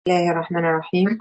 الله الرحمن الرحيم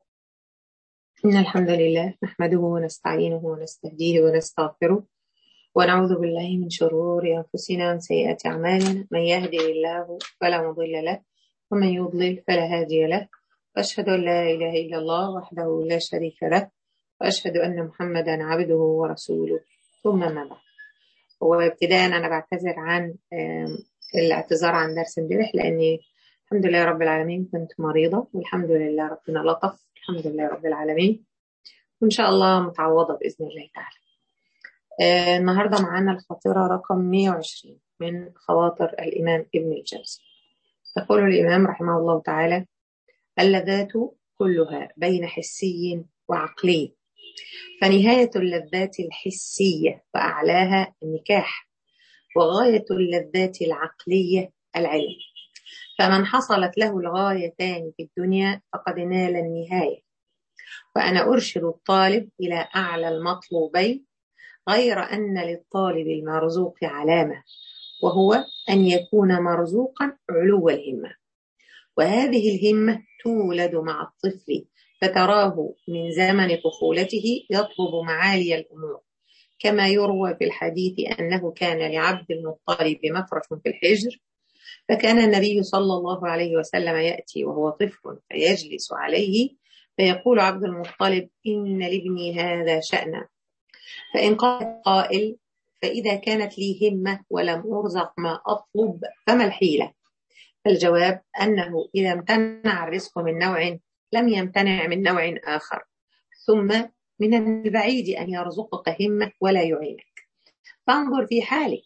إن الحمد لله نحمده ونستعينه ونستهديه ونستغفره ونعوذ بالله من شرور أنفسنا ومن سيئات أعمالنا من يهدي الله فلا مضل له ومن يضلل فلا هادي له وأشهد أن لا إله إلا الله وحده لا شريك له وأشهد أن محمدا عبده ورسوله ثم ما بعد وابتداء أنا بعتذر عن الاعتذار عن درس امبارح لأني الحمد لله رب العالمين كنت مريضة والحمد لله ربنا لطف الحمد لله رب العالمين وإن شاء الله متعوضة بإذن الله تعالى آه النهاردة معانا الخاطرة رقم 120 من خواطر الإمام ابن الجوزي يقول الإمام رحمه الله تعالى اللذات كلها بين حسي وعقلي فنهاية اللذات الحسية وأعلاها النكاح وغاية اللذات العقلية العلم فمن حصلت له الغايتان في الدنيا فقد نال النهاية وأنا أرشد الطالب إلى أعلى المطلوبين غير أن للطالب المرزوق علامة وهو أن يكون مرزوقا علو الهمة وهذه الهمة تولد مع الطفل فتراه من زمن طفولته يطلب معالي الأمور كما يروى في الحديث أنه كان لعبد المطلب مفرش في الحجر فكان النبي صلى الله عليه وسلم يأتي وهو طفل فيجلس عليه فيقول عبد المطلب إن لابني هذا شأنا فإن قال قائل فإذا كانت لي همة ولم أرزق ما أطلب فما الحيلة فالجواب أنه إذا امتنع الرزق من نوع لم يمتنع من نوع آخر ثم من البعيد أن يرزقك همة ولا يعينك فانظر في حالك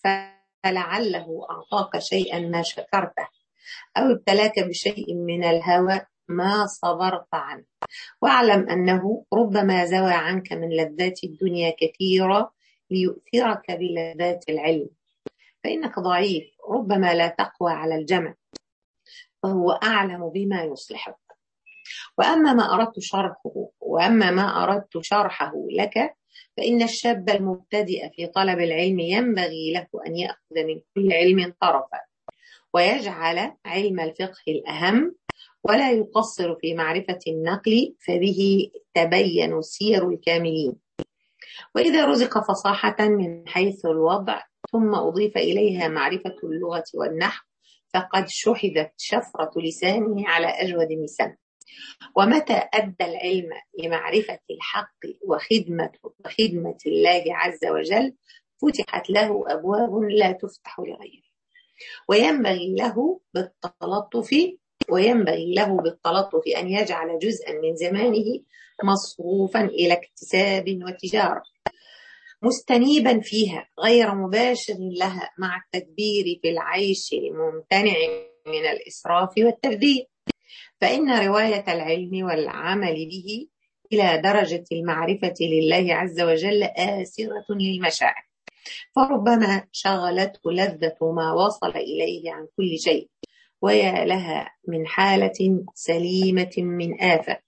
فلعله أعطاك شيئا ما شكرته أو ابتلاك بشيء من الهوى ما صبرت عنه واعلم أنه ربما زوى عنك من لذات الدنيا كثيرة ليؤثرك بلذات العلم فإنك ضعيف ربما لا تقوى على الجمع فهو أعلم بما يصلحك وأما ما أردت شرحه وأما ما أردت شرحه لك فإن الشاب المبتدئ في طلب العلم ينبغي له أن يأخذ من كل علم طرفا ويجعل علم الفقه الأهم ولا يقصر في معرفة النقل فبه تبين سير الكاملين وإذا رزق فصاحة من حيث الوضع ثم أضيف إليها معرفة اللغة والنحو فقد شحذت شفرة لسانه على أجود مسام ومتى أدى العلم لمعرفة الحق وخدمة وخدمة الله عز وجل فتحت له أبواب لا تفتح لغيره وينبغي له بالتلطف وينبغي له بالتلطف أن يجعل جزءا من زمانه مصروفا إلى اكتساب وتجارة مستنيبا فيها غير مباشر لها مع التدبير في العيش الممتنع من الإسراف والتبذير فإن رواية العلم والعمل به إلى درجة المعرفة لله عز وجل آسرة للمشاعر فربما شغلته لذة ما وصل إليه عن كل شيء ويا لها من حالة سليمة من آفة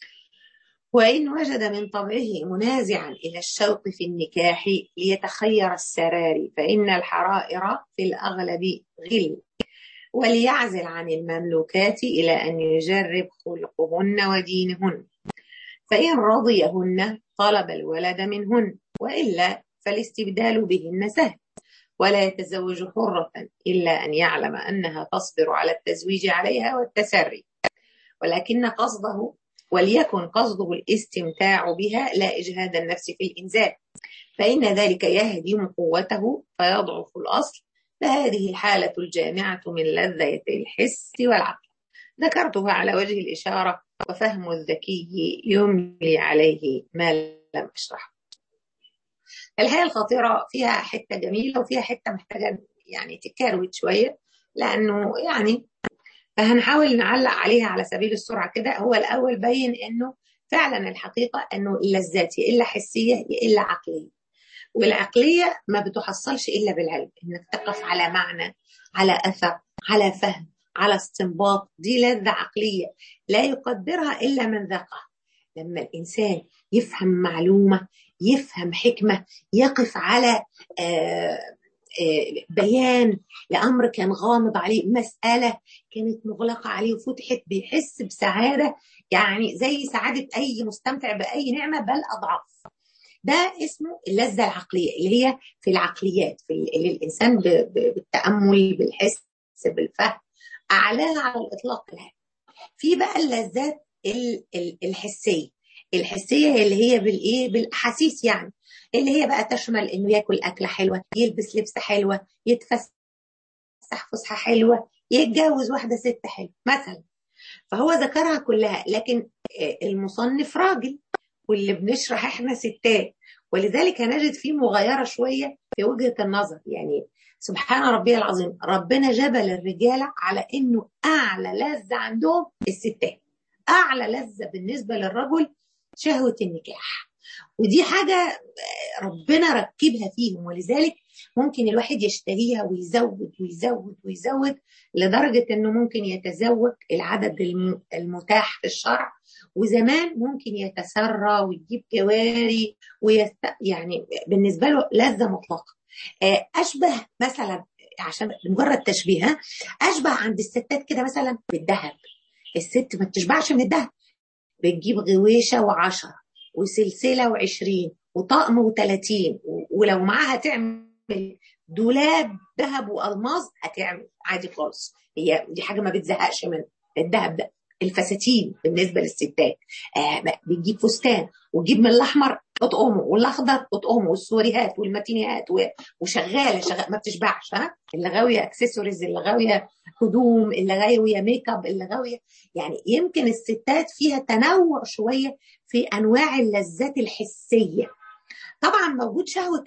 وإن وجد من طبعه منازعا إلى الشوق في النكاح ليتخير السرار فإن الحرائر في الأغلب غل وليعزل عن المملوكات إلى أن يجرب خلقهن ودينهن فإن رضيهن طلب الولد منهن وإلا فالاستبدال بهن سهل ولا يتزوج حرة إلا أن يعلم أنها تصبر على التزويج عليها والتسري ولكن قصده وليكن قصده الاستمتاع بها لا إجهاد النفس في الإنزال فإن ذلك يهدم قوته فيضعف الأصل فهذه الحالة الجامعة من لذة الحس والعقل ذكرتها على وجه الإشارة وفهم الذكي يملي عليه ما لم أشرحه الحقيقة الخطيرة فيها حتة جميلة وفيها حتة محتاجة يعني تكاروت شوية لأنه يعني فهنحاول نعلق عليها على سبيل السرعة كده هو الأول بين أنه فعلا الحقيقة أنه اللذات يا إلا حسية يا إلا عقلية والعقلية ما بتحصلش إلا بالعلم إنك تقف على معنى على أثر على فهم على استنباط دي لذة عقلية لا يقدرها إلا من ذاقها لما الإنسان يفهم معلومة يفهم حكمة يقف على بيان لامر كان غامض عليه مساله كانت مغلقه عليه وفتحت بيحس بسعاده يعني زي سعاده اي مستمتع باي نعمه بل اضعاف ده اسمه اللذه العقليه اللي هي في العقليات في اللي الانسان بالتامل بالحس بالفهم اعلاها على الاطلاق لها في بقى اللذات الحسيه الحسيه اللي هي بالايه بالاحاسيس يعني اللي هي بقى تشمل انه ياكل اكله حلوه يلبس لبسه حلوه يتفسح فسحه حلوه يتجوز واحده ست حلوه مثلا فهو ذكرها كلها لكن المصنف راجل واللي بنشرح احنا ستات ولذلك هنجد فيه مغايره شويه في وجهه النظر يعني سبحان ربي العظيم ربنا جبل الرجال على انه اعلى لذه عندهم الستات اعلى لذه بالنسبه للرجل شهوه النكاح ودي حاجه ربنا ركبها فيهم ولذلك ممكن الواحد يشتهيها ويزود ويزود ويزود لدرجه انه ممكن يتزوج العدد المتاح في الشرع وزمان ممكن يتسرى ويجيب جواري ويست... يعني بالنسبه له لذه مطلقه اشبه مثلا عشان مجرد تشبيه اشبه عند الستات كده مثلا بالذهب الست ما بتشبعش من الذهب بتجيب غويشه وعشرة وسلسله وعشرين وطقم وثلاثين ولو معاها تعمل دولاب ذهب والماظ هتعمل عادي خالص هي دي حاجه ما بتزهقش من الذهب ده الفساتين بالنسبه للستات آه بتجيب فستان وتجيب من الاحمر اطقمه والاخضر اطقمه والسوريهات والماتينيات وشغاله شغاله ما بتشبعش ها اللي غاويه اكسسوارز اللي غاويه هدوم اللي غاويه ميك اب اللي غاويه يعني يمكن الستات فيها تنوع شويه في انواع اللذات الحسيه طبعا موجود شهوة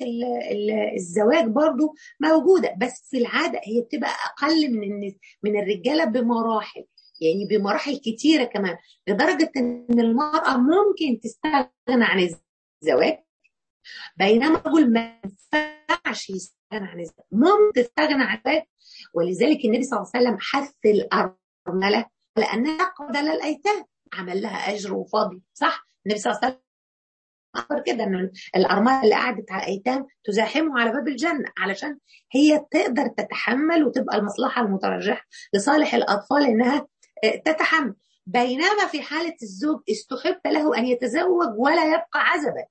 الزواج برضو موجودة بس في العادة هي بتبقى أقل من من الرجالة بمراحل يعني بمراحل كتيرة كمان لدرجة إن المرأة ممكن تستغنى عن الزواج بينما الرجل ما ينفعش يستغنى عن الزواج ممكن تستغنى عن الزواج ولذلك النبي صلى الله عليه وسلم حث الأرملة لأنها قبل الأيتام عمل لها أجر وفضل صح النبي صلى الله عليه وسلم أخبر كده ان الارمله اللي قعدت على الايتام تزاحمه على باب الجنه علشان هي تقدر تتحمل وتبقى المصلحه المترجحه لصالح الاطفال انها تتحمل بينما في حاله الزوج استحب له ان يتزوج ولا يبقى عزبا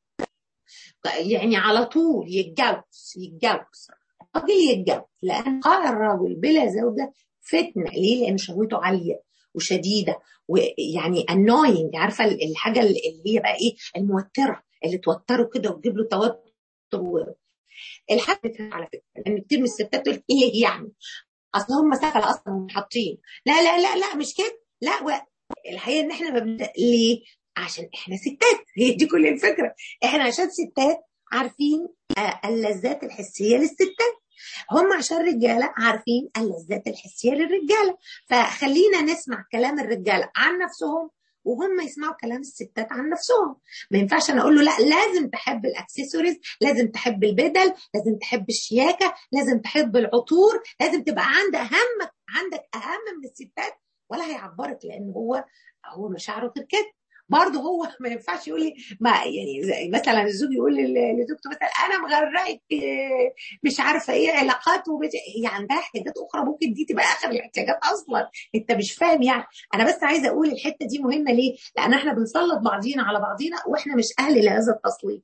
يعني على طول يتجوز يتجوز الراجل يتجوز لان قال الرجل بلا زوجه فتنه ليه؟ لان شهوته عاليه وشديده ويعني انوينج عارفه الحاجه اللي هي بقى ايه الموتره اللي توتره كده وتجيب له توتر و... الحاجه على فكره لان كتير من الستات تقول ايه يعني اصل هم سفله اصلا حاطين لا لا لا لا مش كده لا و... الحقيقه ان احنا بنبدا ليه؟ عشان احنا ستات هي دي كل الفكره احنا عشان ستات عارفين اللذات الحسيه للستات هم عشان رجاله عارفين اللذات الحسيه للرجاله فخلينا نسمع كلام الرجاله عن نفسهم وهم يسمعوا كلام الستات عن نفسهم ما ينفعش انا اقول له لا لازم تحب الاكسسوارز لازم تحب البدل لازم تحب الشياكه لازم تحب العطور لازم تبقى عند اهم عندك اهم من الستات ولا هيعبرك لان هو هو مشاعره غير كده برضه هو ما ينفعش يقول لي ما يعني زي مثلا الزوج يقول لزوجته مثلا انا مغرقك مش عارفه ايه علاقات وبت... هي عندها احتياجات اخرى ممكن دي تبقى اخر الاحتياجات اصلا انت مش فاهم يعني انا بس عايزه اقول الحته دي مهمه ليه؟ لان احنا بنسلط بعضينا على بعضينا واحنا مش اهل لهذا التسليط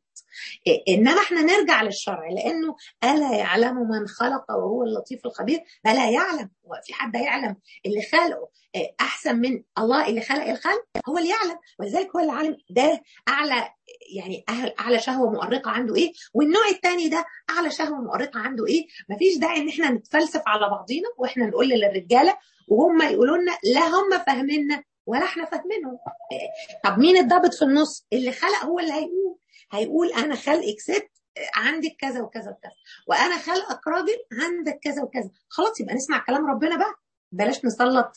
انما احنا نرجع للشرع لانه الا يعلم من خلق وهو اللطيف الخبير بلا يعلم هو في حد يعلم اللي خلقه احسن من الله اللي خلق الخلق هو اللي يعلم ولذلك هو اللي عالم ده اعلى يعني اعلى شهوه مؤرقه عنده ايه والنوع الثاني ده اعلى شهوه مؤرقه عنده ايه مفيش داعي ان احنا نتفلسف على بعضينا واحنا نقول للرجاله وهم يقولوا لنا لا هم فاهميننا ولا احنا فاهمينهم طب مين الضابط في النص اللي خلق هو اللي هيقول هيقول انا خلقك ست عندك كذا وكذا وكذا وانا خلقك راجل عندك كذا وكذا خلاص يبقى نسمع كلام ربنا بقى بلاش نسلط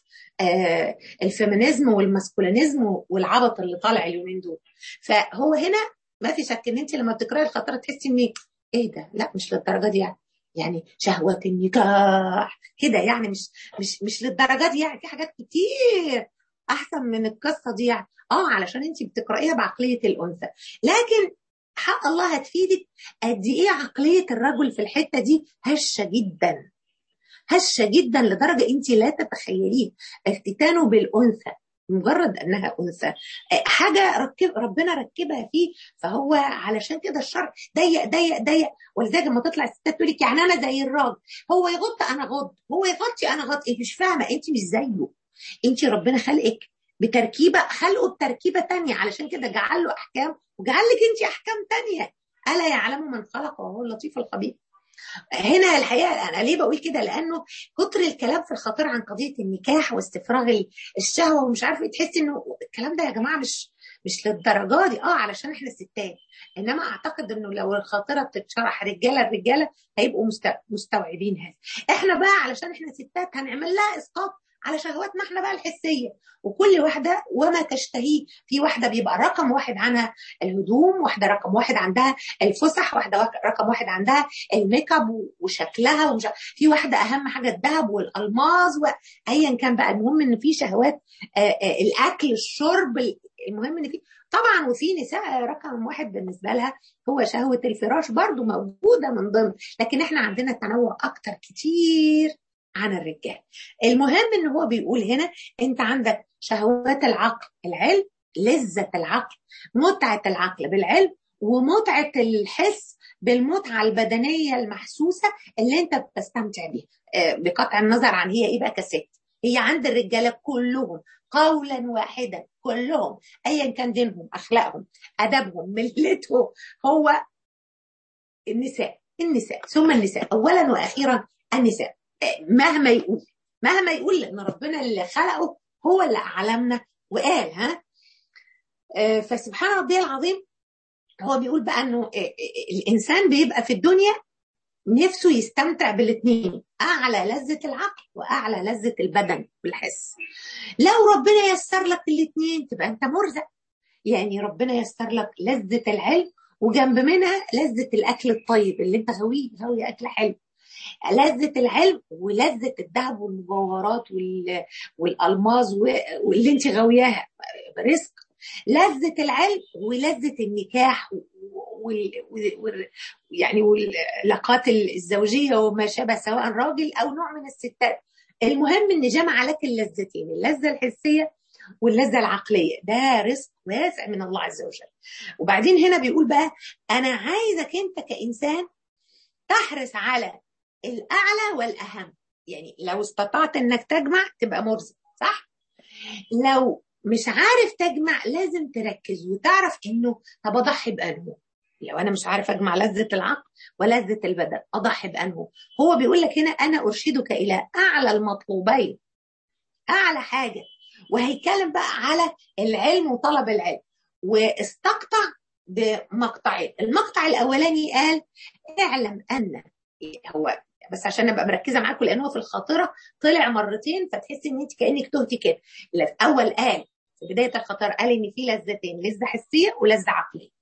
آه الفيمينيزم والماسكولينيزم والعبط اللي طالع اليومين دول فهو هنا ما في شك ان انت لما بتقراي الخطره تحسي ان ايه ده لا مش للدرجه دي يعني يعني شهوة النكاح كده يعني مش مش مش للدرجه دي يعني في حاجات كتير احسن من القصه دي يعني اه علشان انت بتقرايها بعقليه الانثى لكن حق الله هتفيدك قد ايه عقليه الرجل في الحته دي هشه جدا هشه جدا لدرجه انت لا تتخيلين افتتانه بالانثى مجرد انها انثى حاجه ركب ربنا ركبها فيه فهو علشان كده الشرع ضيق ضيق ضيق ولذلك لما تطلع الستات تقول لك يعني انا زي الراجل هو يغط انا غط هو يغطي انا غطي انت مش فاهمه انت مش زيه انت ربنا خلقك بتركيبه خلقه بتركيبه تانية علشان كده جعل له احكام وجعل لك انت احكام تانية الا يعلم من خلق وهو اللطيف الخبير هنا الحقيقه انا ليه بقول كده لانه كتر الكلام في الخطير عن قضيه النكاح واستفراغ الشهوه ومش عارفه تحس انه الكلام ده يا جماعه مش مش للدرجه دي اه علشان احنا ستات انما اعتقد انه لو الخاطره بتتشرح رجاله الرجاله هيبقوا مستوعبين هذا احنا بقى علشان احنا ستات هنعمل لها اسقاط على شهواتنا احنا بقى الحسيه وكل واحده وما تشتهيه في واحده بيبقى رقم واحد عنها الهدوم واحده رقم واحد عندها الفسح واحده رقم واحد عندها الميك اب وشكلها ومش في واحده اهم حاجه الذهب والالماظ وايا كان بقى المهم ان في شهوات الاكل الشرب المهم ان في طبعا وفي نساء رقم واحد بالنسبه لها هو شهوه الفراش برضو موجوده من ضمن لكن احنا عندنا تنوع اكتر كتير عن الرجال المهم ان هو بيقول هنا انت عندك شهوات العقل العلم لذة العقل متعة العقل بالعلم ومتعة الحس بالمتعة البدنية المحسوسة اللي انت بتستمتع بيها بقطع النظر عن هي ايه بقى كست هي عند الرجالة كلهم قولا واحدا كلهم ايا كان دينهم اخلاقهم ادبهم ملتهم هو النساء النساء ثم النساء اولا واخيرا النساء مهما يقول مهما يقول لان ربنا اللي خلقه هو اللي اعلمنا وقال ها فسبحان ربي العظيم هو بيقول بقى انه الانسان بيبقى في الدنيا نفسه يستمتع بالاثنين اعلى لذه العقل واعلى لذه البدن والحس لو ربنا يسر لك الاثنين تبقى انت مرزق يعني ربنا يسر لك لذه العلم وجنب منها لذه الاكل الطيب اللي انت غاويه غاوي اكل حلو لذة العلم ولذة الذهب والمجوهرات والألماظ واللي انت غاوياها رزق لذة العلم ولذة النكاح وال... وال... يعني والعلاقات الزوجية وما شابه سواء راجل أو نوع من الستات المهم ان جمع لك اللذتين اللذة الحسية واللذة العقلية ده رزق واسع من الله عز وجل وبعدين هنا بيقول بقى أنا عايزك أنت كإنسان تحرص على الاعلى والاهم يعني لو استطعت انك تجمع تبقى مرزق صح لو مش عارف تجمع لازم تركز وتعرف انه طب اضحي بانه لو انا مش عارف اجمع لذه العقل ولذه البدن اضحي بانه هو بيقول لك هنا انا ارشدك الى اعلى المطلوبين اعلى حاجه وهيتكلم بقى على العلم وطلب العلم واستقطع بمقطعين المقطع الاولاني قال اعلم ان هو بس عشان ابقى مركزه معاكم لان هو في الخاطره طلع مرتين فتحسي ان انت كانك تهتي كده اول قال في بدايه الخاطره قال ان في لذتين لذه حسيه ولذه عقليه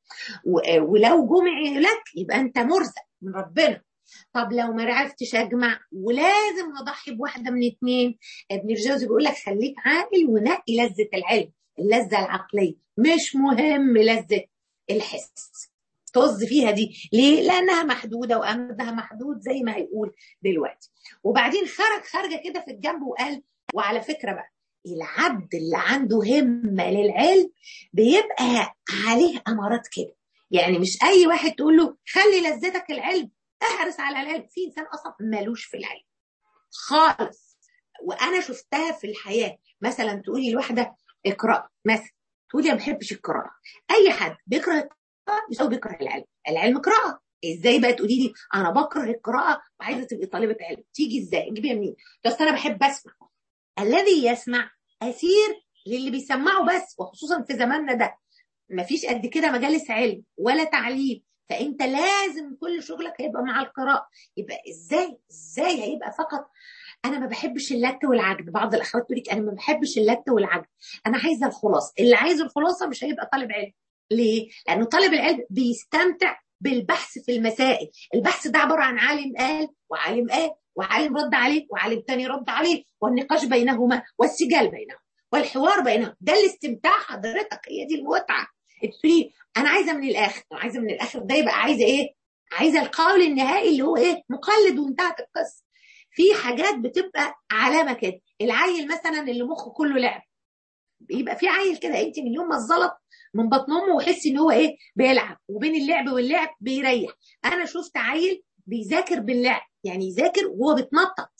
ولو جمع لك يبقى انت مرزق من ربنا طب لو ما عرفتش اجمع ولازم هضحي بواحده من اتنين ابن الجوزي بيقول لك خليك عاقل ونقي لذه العلم اللذه العقليه مش مهم لذه الحس طز فيها دي ليه؟ لانها محدوده وامدها محدود زي ما هيقول دلوقتي وبعدين خرج خارجه كده في الجنب وقال وعلى فكره بقى العبد اللي عنده همه للعلم بيبقى عليه امارات كده يعني مش اي واحد تقول له خلي لذتك العلم احرص على العلم في انسان اصلا مالوش في العلم خالص وانا شفتها في الحياه مثلا تقولي لواحده اقرا مثلا تقولي ما بحبش القراءه اي حد بيكره القراءه مش هو بيكره العلم العلم قراءه ازاي بقى تقولي لي انا بكره القراءه وعايزه تبقي طالبه علم تيجي ازاي تجيبيها منين بس انا بحب اسمع الذي يسمع اسير للي بيسمعه بس وخصوصا في زماننا ده مفيش قد كده مجالس علم ولا تعليم فانت لازم كل شغلك هيبقى مع القراءه يبقى ازاي ازاي هيبقى فقط انا ما بحبش اللت والعجن بعض الاخوات تقول لك انا ما بحبش اللت والعجن انا عايزه الخلاصه اللي عايز الخلاصه مش هيبقى طالب علم ليه لانه طالب العلم بيستمتع بالبحث في المسائل البحث ده عباره عن عالم قال وعالم قال وعالم رد عليه وعالم تاني رد عليه والنقاش بينهما والسجال بينهما والحوار بينهم ده الاستمتاع حضرتك هي دي المتعه تقولي انا عايزه من الاخر انا عايزه من الاخر ده يبقى عايزه ايه عايزه القول النهائي اللي هو ايه مقلد وانتهت القصه في حاجات بتبقى علامه كده العيل مثلا اللي مخه كله لعب يبقى في عيل كده انت من يوم ما اتظلط من بطن امه ويحس ان هو ايه بيلعب وبين اللعب واللعب بيريح انا شفت عيل بيذاكر باللعب يعني يذاكر وهو بيتنطط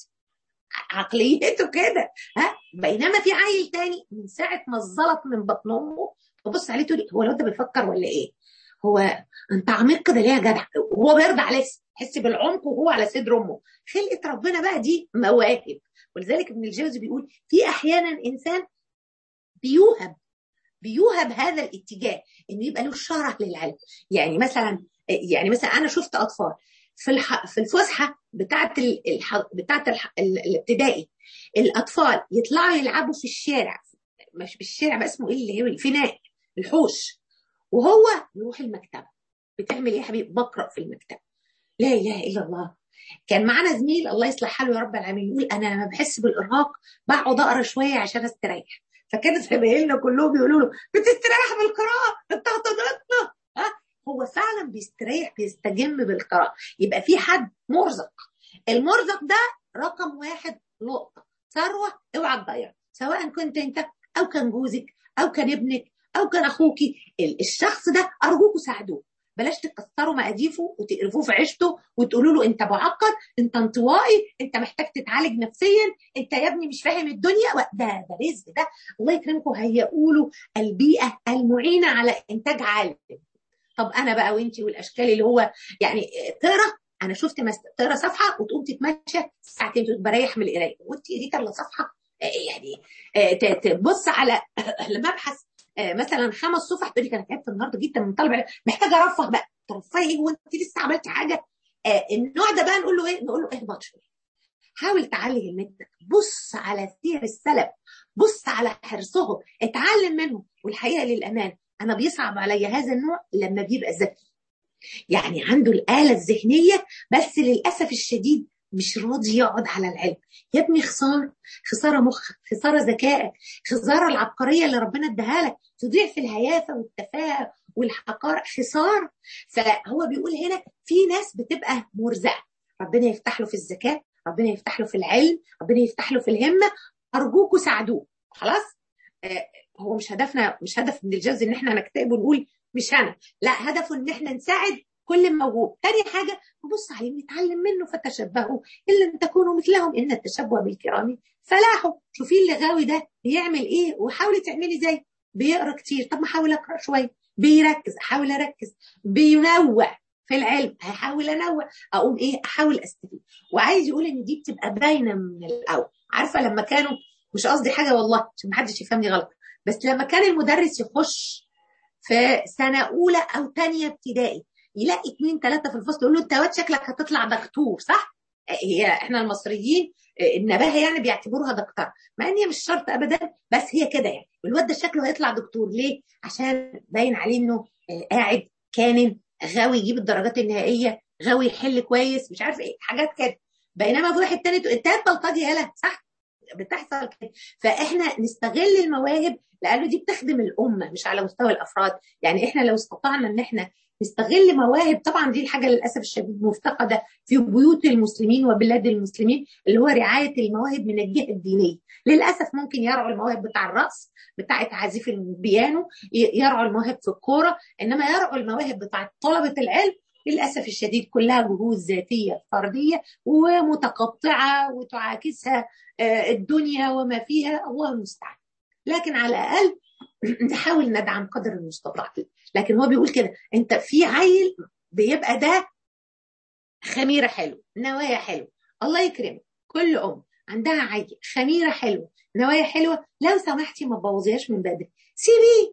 عقليته كده ها بينما في عيل تاني من ساعه ما اتظلط من بطن امه تبص عليه تقول هو الواد ده بيفكر ولا ايه؟ هو انت عميق كده ليه يا جدع؟ وهو بيرضع لسه تحس بالعمق وهو على صدر امه خلقه ربنا بقى دي مواهب ولذلك ابن الجوزي بيقول في احيانا انسان بيوهب بيوهب هذا الاتجاه انه يبقى له شرح للعلم يعني مثلا يعني مثلا انا شفت اطفال في الح... في الفسحه بتاعه الح... بتاعه الح... الابتدائي الاطفال يطلعوا يلعبوا في الشارع مش بالشارع بقى اسمه ايه اللي هو الفناء الحوش وهو يروح المكتبه بتعمل ايه يا حبيبي بقرا في المكتبه لا اله الا الله كان معانا زميل الله يصلح حاله يا رب العالمين يقول انا لما بحس بالارهاق بقعد اقرا شويه عشان استريح فكان زمايلنا كلهم بيقولوا له بتستريح بالقراءه انت هتضغطنا ها هو فعلا بيستريح بيستجم بالقراءه يبقى في حد مرزق المرزق ده رقم واحد نقطه ثروه اوعى تضيع سواء كنت انت او كان جوزك او كان ابنك او كان اخوكي الشخص ده ارجوكوا ساعدوه بلاش تكسروا مقاديفه وتقرفوه في عيشته وتقولوا له انت معقد انت انطوائي انت محتاج تتعالج نفسيا انت يا ابني مش فاهم الدنيا ده ده رزق ده الله يكرمكم هيئوا له البيئه المعينه على انتاج عالم طب انا بقى وانت والاشكال اللي هو يعني تقرا انا شفت مست... تقرا صفحه وتقوم تتمشى ساعتين بريح من القرايه وانت قريت الا صفحه يعني تبص على المبحث مثلا خمس صفح تقول لي انا تعبت النهارده جدا من طالب محتاجه ارفه بقى ترفهي ايه وانت لسه عملتي حاجه النوع ده بقى نقول له ايه؟ نقول له اهبط شويه حاول تعلي همتك بص على سير السلف بص على حرصهم اتعلم منهم والحقيقه للامان انا بيصعب عليا هذا النوع لما بيبقى ذكي يعني عنده الآلة الذهنية بس للأسف الشديد مش راضي يقعد على العلم يا ابني خسارة خسارة مخك خسارة ذكائك خسارة العبقرية اللي ربنا اداها لك تضيع في الهيافة والتفاهة والحقارة خسارة فهو بيقول هنا في ناس بتبقى مرزقة ربنا يفتح له في الذكاء ربنا يفتح له في العلم ربنا يفتح له في الهمة أرجوكوا ساعدوه خلاص آه هو مش هدفنا مش هدف من الجواز ان احنا نكتئب ونقول مش انا لا هدفه ان احنا نساعد كل موهوب تاني حاجة نبص عليه نتعلم منه فتشبهوا إن لم تكونوا مثلهم إن التشبه بالكرام فلاحوا شوفي اللي غاوي ده بيعمل إيه وحاولي تعملي زي بيقرا كتير طب ما احاول اقرا شويه بيركز احاول اركز بينوع في العلم هحاول انوع اقوم ايه احاول استفيد وعايز يقول ان دي بتبقى باينه من الاول عارفه لما كانوا مش قصدي حاجه والله عشان محدش يفهمني غلط بس لما كان المدرس يخش في سنه اولى او ثانيه ابتدائي يلاقي اثنين ثلاثه في الفصل يقول له انت واد شكلك هتطلع دكتور صح؟ هي احنا المصريين النباهه يعني بيعتبروها دكتور مع ان هي مش شرط ابدا بس هي كده يعني الواد ده شكله هيطلع دكتور ليه؟ عشان باين عليه انه قاعد كامن غاوي يجيب الدرجات النهائيه غاوي يحل كويس مش عارف ايه حاجات كده بينما في واحد تاني انت بلطجي يالا صح؟ بتحصل كده فاحنا نستغل المواهب لانه دي بتخدم الامه مش على مستوى الافراد يعني احنا لو استطعنا ان احنا نستغل مواهب طبعا دي الحاجه للاسف الشديد مفتقده في بيوت المسلمين وبلاد المسلمين اللي هو رعايه المواهب من الجهه الدينيه للاسف ممكن يرعوا المواهب بتاع الرقص بتاعه عازف البيانو يرعوا المواهب في الكوره انما يرعوا المواهب بتاعه طلبه العلم للاسف الشديد كلها جهود ذاتيه فرديه ومتقطعه وتعاكسها الدنيا وما فيها الله المستعان لكن على الاقل نحاول ندعم قدر المستطاع لكن هو بيقول كده انت في عيل بيبقى ده خميره حلو نوايا حلوه الله يكرمك كل ام عندها عيل خميره حلوه نوايا حلوه لو سمحتي ما تبوظيهاش من بدري سيبيه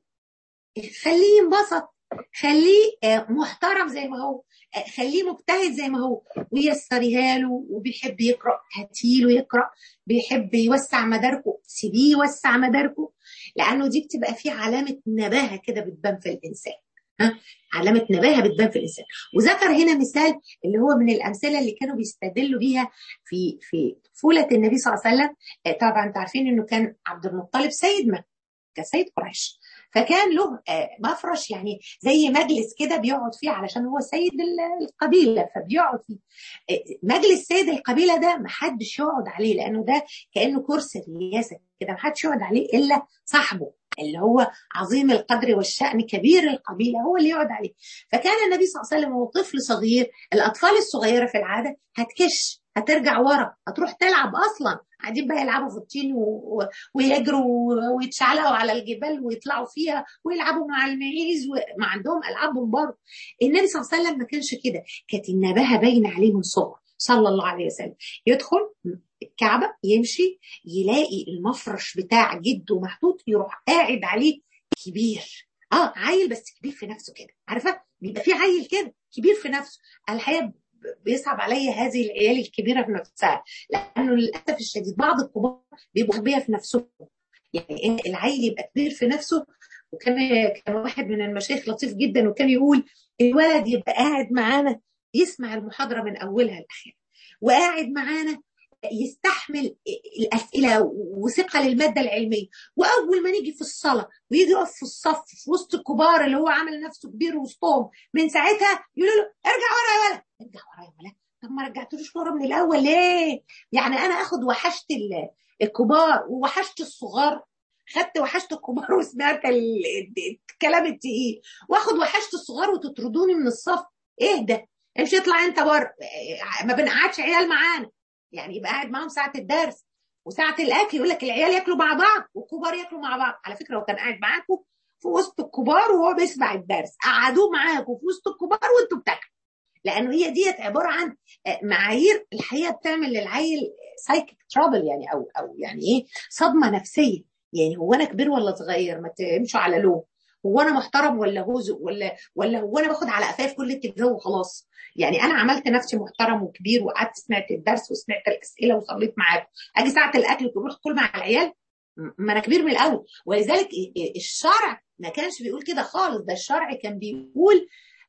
خليه ينبسط خليه محترم زي ما هو خليه مجتهد زي ما هو ويسريها له وبيحب يقرا هاتيله يقرا بيحب يوسع مداركه سيبيه يوسع مداركه لانه دي بتبقى فيه علامه نباهه كده بتبان في الانسان ها علامه نباهه بتبان في الانسان وذكر هنا مثال اللي هو من الامثله اللي كانوا بيستدلوا بيها في في طفوله النبي صلى الله عليه وسلم طبعا انتوا عارفين انه كان عبد المطلب سيد مكه كسيد قريش فكان له مفرش يعني زي مجلس كده بيقعد فيه علشان هو سيد القبيله فبيقعد فيه مجلس سيد القبيله ده محدش يقعد عليه لانه ده كانه كرسي رياسه كده محدش يقعد عليه الا صاحبه اللي هو عظيم القدر والشأن كبير القبيلة هو اللي يقعد عليه فكان النبي صلى الله عليه وسلم وهو طفل صغير الأطفال الصغيرة في العادة هتكش هترجع ورا هتروح تلعب أصلا قاعدين بقى يلعبوا في الطين و... ويجروا ويتشعلقوا على الجبال ويطلعوا فيها ويلعبوا مع المعيز وما عندهم ألعابهم برضه النبي صلى الله عليه وسلم ما كانش كده كانت النباهة باينة عليه من صغره صلى الله عليه وسلم يدخل الكعبة يمشي يلاقي المفرش بتاع جده محطوط يروح قاعد عليه كبير اه عيل بس كبير في نفسه كده عارفه بيبقى في عيل كده كبير في نفسه الحقيقه بيصعب عليا هذه العيال الكبيره في نفسها لانه للاسف الشديد بعض الكبار بيبقوا اغبياء في نفسهم يعني العيل يبقى كبير في نفسه وكان كان واحد من المشايخ لطيف جدا وكان يقول الولد يبقى قاعد معانا يسمع المحاضره من اولها لاخرها وقاعد معانا يستحمل الاسئله وثقه للماده العلميه واول ما نيجي في الصلاه ويجي يقف في الصف في وسط الكبار اللي هو عامل نفسه كبير وسطهم من ساعتها يقولوا له ارجع ورا يا ولد ارجع ورا يا ولد طب ما رجعتلوش ورا من الاول ليه؟ يعني انا اخد وحشت الكبار ووحشت الصغار خدت وحشت الكبار وسمعت الكلام التقيل واخد وحشت الصغار وتطردوني من الصف ايه ده؟ امشي اطلع انت بره ما بنقعدش عيال معانا يعني يبقى قاعد معاهم ساعه الدرس وساعه الاكل يقول لك العيال ياكلوا مع بعض والكبار ياكلوا مع بعض على فكره هو كان قاعد معاكم في وسط الكبار وهو بيسمع الدرس قعدوه معاكم في وسط الكبار وانتوا بتاكلوا لانه هي ديت عباره عن معايير الحقيقه بتعمل للعيل سايكيك ترابل يعني او او يعني ايه صدمه نفسيه يعني هو انا كبير ولا صغير ما تمشوا على لون هو انا محترم ولا هوزق ولا ولا هو انا باخد على قفايا في كل اتجاه وخلاص يعني انا عملت نفسي محترم وكبير وقعدت سمعت الدرس وسمعت الاسئله وصليت معاكم اجي ساعه الاكل تروح تاكل مع العيال ما انا كبير من الاول ولذلك الشرع ما كانش بيقول كده خالص ده الشرع كان بيقول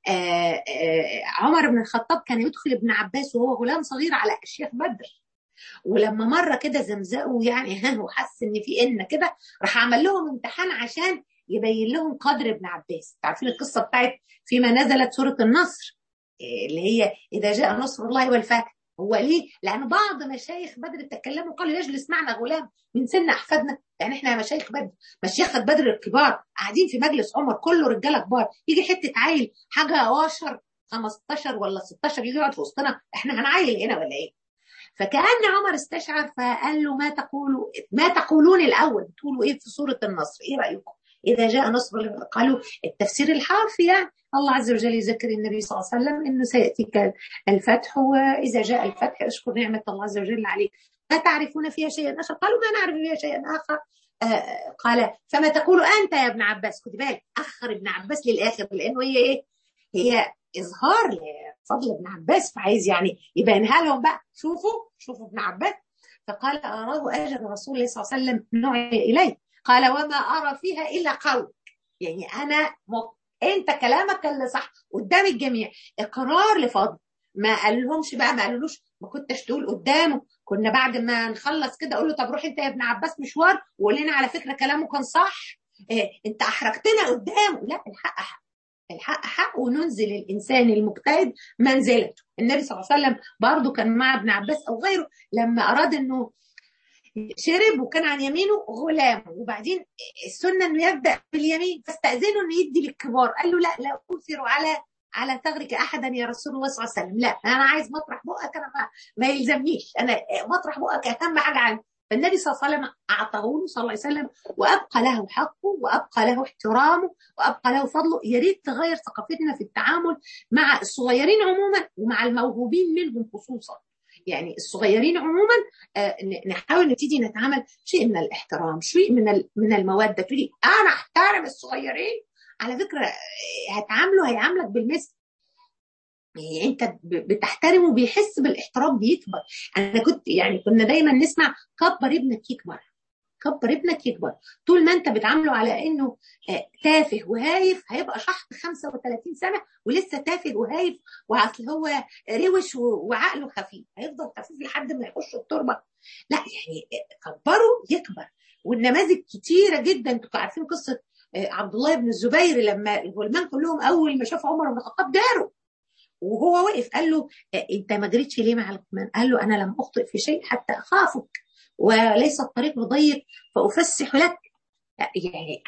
آآ آآ عمر بن الخطاب كان يدخل ابن عباس وهو غلام صغير على اشياخ بدر ولما مره كده زمزقوا يعني ها وحس ان في ان كده راح عمل لهم امتحان عشان يبين لهم قدر ابن عباس عارفين القصه بتاعت فيما نزلت سوره النصر اللي هي اذا جاء نصر الله والفتح هو ليه؟ لان بعض مشايخ بدر تكلموا قالوا يجلس معنا غلام من سن احفادنا يعني احنا مشايخ بدر مشايخ بدر الكبار قاعدين في مجلس عمر كله رجاله كبار يجي حته عيل حاجه واشر 15 ولا 16 يجي يقعد في وسطنا احنا هنعيل هنا ولا ايه؟ فكأن عمر استشعر فقال له ما تقولوا ما تقولون الاول بتقولوا ايه في سوره النصر؟ ايه رايكم؟ إذا جاء نصر قالوا التفسير الحرفي يعني الله عز وجل يذكر النبي صلى الله عليه وسلم أنه سيأتيك الفتح وإذا جاء الفتح اشكر نعمة الله عز وجل عليك ما تعرفون فيها شيئا آخر قالوا ما نعرف فيها شيئا آخر آه قال فما تقول أنت يا ابن عباس خد بالك أخر ابن عباس للآخر لأنه هي إيه هي إظهار لفضل ابن عباس فعايز يعني يبينها لهم بقى شوفوا شوفوا ابن عباس فقال أراه أجل رسول الله صلى الله عليه وسلم نوعي إليه قال وما أرى فيها إلا قول يعني أنا م... أنت كلامك اللي صح قدام الجميع إقرار لفضل ما قالهمش بقى ما قالولوش ما كنتش تقول قدامه كنا بعد ما نخلص كده اقول له طب روح انت يا ابن عباس مشوار وقول لنا على فكره كلامه كان صح إيه انت احرجتنا قدامه لا الحق حق الحق حق وننزل الانسان المجتهد منزلته النبي صلى الله عليه وسلم برضه كان مع ابن عباس او غيره لما اراد انه شرب وكان عن يمينه غلام وبعدين السنه انه يبدا باليمين فاستاذنه انه يدي للكبار قال له لا لا اؤثر على على ثغرك احدا يا رسول الله صلى الله عليه وسلم لا انا عايز مطرح بقك انا ما, ما يلزمنيش انا مطرح بقك اهم حاجه عندي فالنبي صلى الله عليه وسلم اعطاه له صلى الله عليه وسلم وابقى له حقه وابقى له احترامه وابقى له فضله يا ريت تغير ثقافتنا في التعامل مع الصغيرين عموما ومع الموهوبين منهم خصوصا يعني الصغيرين عموما آه نحاول نبتدي نتعامل شيء من الاحترام شيء من من الموده تقولي انا احترم الصغيرين على فكره هتعامله هيعاملك بالمثل يعني انت بتحترمه بيحس بالاحترام بيكبر انا كنت يعني كنا دايما نسمع كبر ابنك يكبر كبر ابنك يكبر طول ما انت بتعامله على انه تافه وهايف هيبقى شحط 35 سنه ولسه تافه وهايف واصل هو روش وعقله خفيف هيفضل خفيف لحد ما يخش التربه لا يعني كبره يكبر والنماذج كتيره جدا انتوا عارفين قصه عبد الله بن الزبير لما الغلمان كلهم اول ما شاف عمر بن الخطاب جاروا وهو وقف قال له انت ما جريتش ليه مع الغلمان؟ قال له انا لم اخطئ في شيء حتى اخافك وليس الطريق ضيق فافسح لك يعني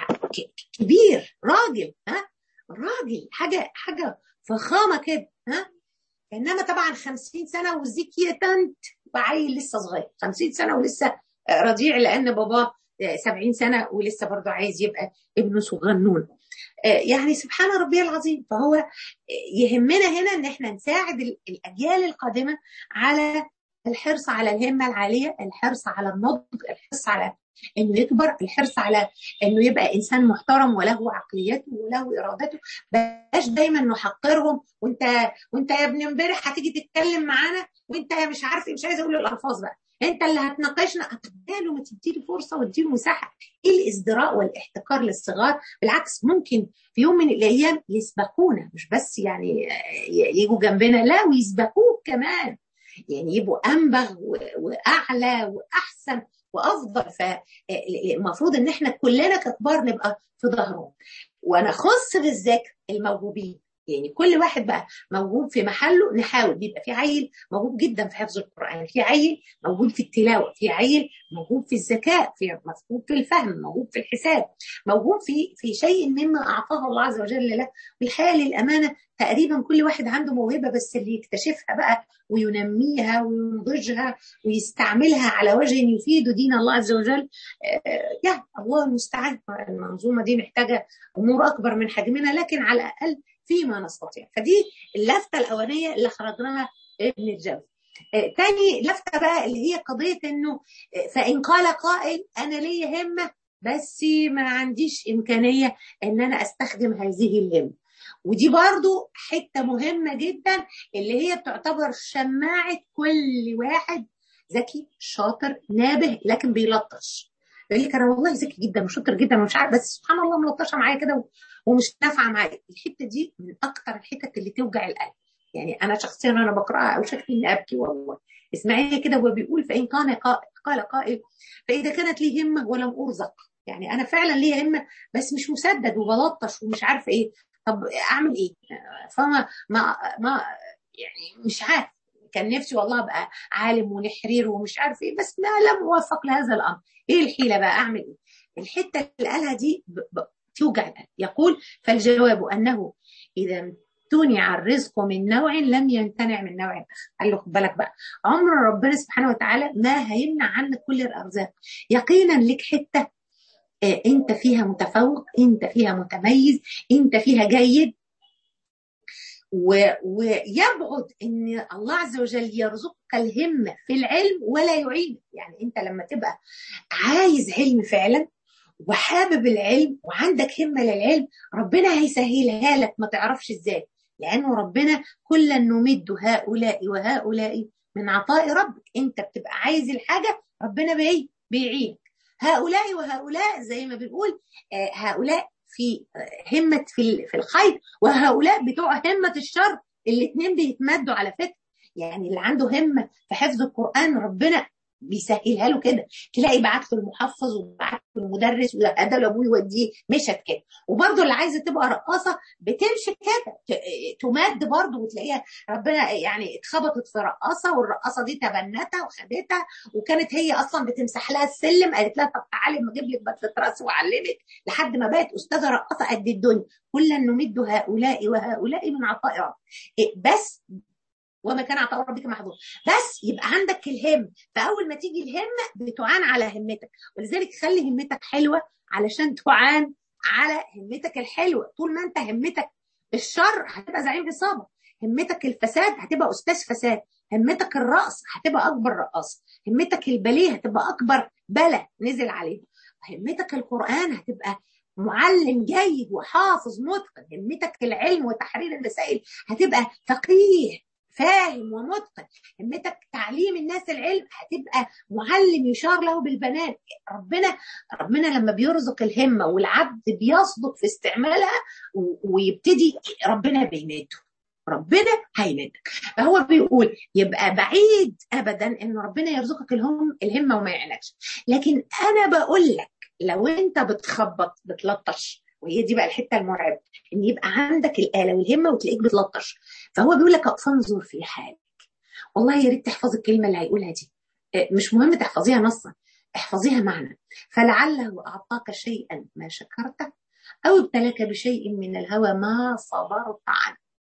كبير راجل ها راجل حاجه حاجه فخامه كده ها انما طبعا 50 سنه وزيك يتنت وعيل لسه صغير 50 سنه ولسه رضيع لان باباه 70 سنه ولسه برضه عايز يبقى ابنه صغنون يعني سبحان ربي العظيم فهو يهمنا هنا ان احنا نساعد الاجيال القادمه على الحرص على الهمه العاليه الحرص على النضج الحرص على انه يكبر الحرص على انه يبقى انسان محترم وله عقليته وله ارادته بلاش دايما نحقرهم وانت وانت يا ابن امبارح هتيجي تتكلم معانا وانت مش عارف مش عايزه اقول الالفاظ بقى انت اللي هتناقشنا اتقبله ما تديله فرصه واديله مساحه ايه الازدراء والاحتكار للصغار بالعكس ممكن في يوم من الايام يسبقونا مش بس يعني يجوا جنبنا لا ويسبقوك كمان يعني يبقوا انبغ واعلى واحسن وافضل فالمفروض ان احنا كلنا ككبار نبقى في ظهرهم وانا خص بالذكر الموهوبين يعني كل واحد بقى موهوب في محله نحاول بيبقى في عيل موهوب جدا في حفظ القران في عيل موهوب في التلاوه في عيل موهوب في الذكاء في موهوب في الفهم موهوب في الحساب موهوب في في شيء مما اعطاه الله عز وجل له والحقيقه للامانه تقريبا كل واحد عنده موهبه بس اللي يكتشفها بقى وينميها وينضجها ويستعملها على وجه يفيد دين الله عز وجل يا الله المستعان المنظومه دي محتاجه امور اكبر من حجمنا لكن على الاقل فيما نستطيع فدي اللفته الاولانيه اللي خرجناها ابن الجوزي آه تاني لفته بقى اللي هي قضيه انه فان قال قائل انا لي همه بس ما عنديش امكانيه ان انا استخدم هذه الهمه ودي برضو حته مهمه جدا اللي هي تعتبر شماعه كل واحد ذكي شاطر نابه لكن بيلطش يقول لك انا والله ذكي جدا وشاطر جدا ومش عارف بس سبحان الله ملطشه معايا كده ومش نافعه معايا الحته دي من اكتر الحتت اللي توجع القلب يعني انا شخصيا انا بقراها او شكلي اني ابكي والله اسمعي كده وهو بيقول فان كان قال قائل فاذا كانت لي همه ولم ارزق يعني انا فعلا لي همه بس مش مسدد وبلطش ومش عارفه ايه طب اعمل ايه فما ما ما يعني مش عارف كان نفسي والله ابقى عالم ونحرير ومش عارف ايه بس ما لم اوفق لهذا الامر ايه الحيله بقى اعمل ايه الحته اللي قالها دي توجع القلب يقول فالجواب انه اذا امتنع الرزق من نوع لم يمتنع من نوع اخر قال له خد بالك بقى عمر ربنا سبحانه وتعالى ما هيمنع عنك كل الارزاق يقينا لك حته انت فيها متفوق انت فيها متميز انت فيها جيد و... ويبعد ان الله عز وجل يرزقك الهمه في العلم ولا يعينك يعني انت لما تبقى عايز علم فعلا وحابب العلم وعندك همه للعلم ربنا هيسهلها لك ما تعرفش ازاي لانه ربنا كلا نمد هؤلاء وهؤلاء من عطاء ربك انت بتبقى عايز الحاجه ربنا بي بيعينك هؤلاء وهؤلاء زي ما بنقول هؤلاء في همة في في الخير وهؤلاء بتوع همة الشر الاثنين بيتمدوا على فكرة يعني اللي عنده همة في حفظ القرآن ربنا بيسهلها له كده تلاقي بعت له المحفظ وبعت له المدرس وده لابوه يوديه مشت كده وبرده اللي عايزه تبقى رقاصه بتمشي كده تمد برده وتلاقيها ربنا يعني اتخبطت في رقاصه والرقاصه دي تبنتها وخدتها وكانت هي اصلا بتمسح لها السلم قالت لها طب تعالي ما اجيب لك بدله راس واعلمك لحد ما بقت استاذه رقاصه قد الدنيا كلا نمد هؤلاء وهؤلاء من عطاء رب بس وما كان عطاء ربك محظور بس يبقى عندك الهم فاول ما تيجي الهمه بتعان على همتك ولذلك خلي همتك حلوه علشان تعان على همتك الحلوه طول ما انت همتك الشر هتبقى زعيم عصابه همتك الفساد هتبقى استاذ فساد همتك الرقص هتبقى اكبر رقاص همتك الباليه هتبقى اكبر بلا نزل عليه همتك القران هتبقى معلم جيد وحافظ متقن همتك العلم وتحرير المسائل هتبقى فقيه فاهم ومتقن همتك تعليم الناس العلم هتبقى معلم يشار له بالبنان ربنا ربنا لما بيرزق الهمه والعبد بيصدق في استعمالها ويبتدي ربنا بيماته ربنا هيمدك فهو بيقول يبقى بعيد ابدا ان ربنا يرزقك الهم الهمه وما يعينكش لكن انا بقول لك لو انت بتخبط بتلطش وهي دي بقى الحته المرعبه ان يبقى عندك الاله والهمه وتلاقيك بتلطش فهو بيقول لك فانظر في حالك والله يا ريت تحفظ الكلمه اللي هيقولها دي مش مهم تحفظيها نصا احفظيها معنى فلعله اعطاك شيئا ما شكرته او ابتلاك بشيء من الهوى ما صبرت عنه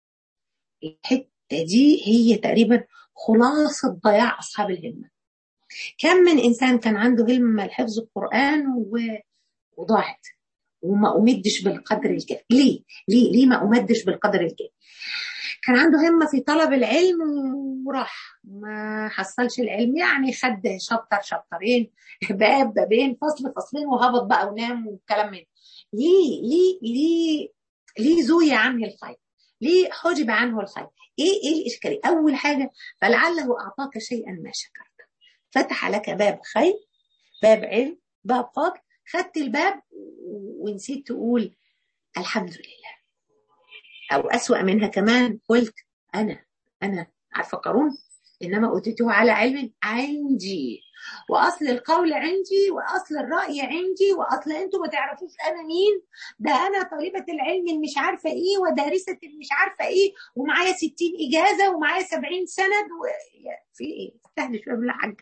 الحته دي هي تقريبا خلاصه ضياع اصحاب الهمه كم من انسان كان عنده همه لحفظ القران و... وضاعت وما امدش بالقدر الكافي ليه ليه ليه ما امدش بالقدر الكافي كان عنده همه في طلب العلم وراح ما حصلش العلم يعني خد شابتر شابترين باب بابين فصل فصلين وهبط بقى ونام والكلام من ليه ليه ليه ليه زوي عنه الخير ليه حجب عنه الخير ايه ايه الاشكاليه اول حاجه فلعله اعطاك شيئا ما شكرت فتح لك باب خير باب علم باب فضل خدت الباب ونسيت تقول الحمد لله او اسوا منها كمان قلت انا انا عارفه قارون انما اوتيته على علم عندي واصل القول عندي واصل الراي عندي واصل انتوا ما تعرفوش انا مين ده انا طالبه العلم مش عارفه ايه ودارسه مش عارفه ايه ومعايا 60 اجازه ومعايا 70 سند و... في ايه استهدى شويه بالحاج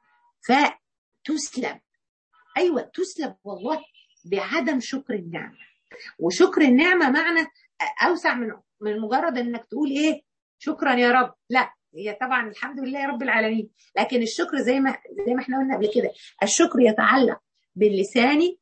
فتسلب ايوه تسلب والله بعدم شكر النعمه وشكر النعمه معنى اوسع من من مجرد انك تقول ايه شكرا يا رب لا هي طبعا الحمد لله رب العالمين لكن الشكر زي ما زي ما احنا قلنا قبل كده الشكر يتعلق باللسان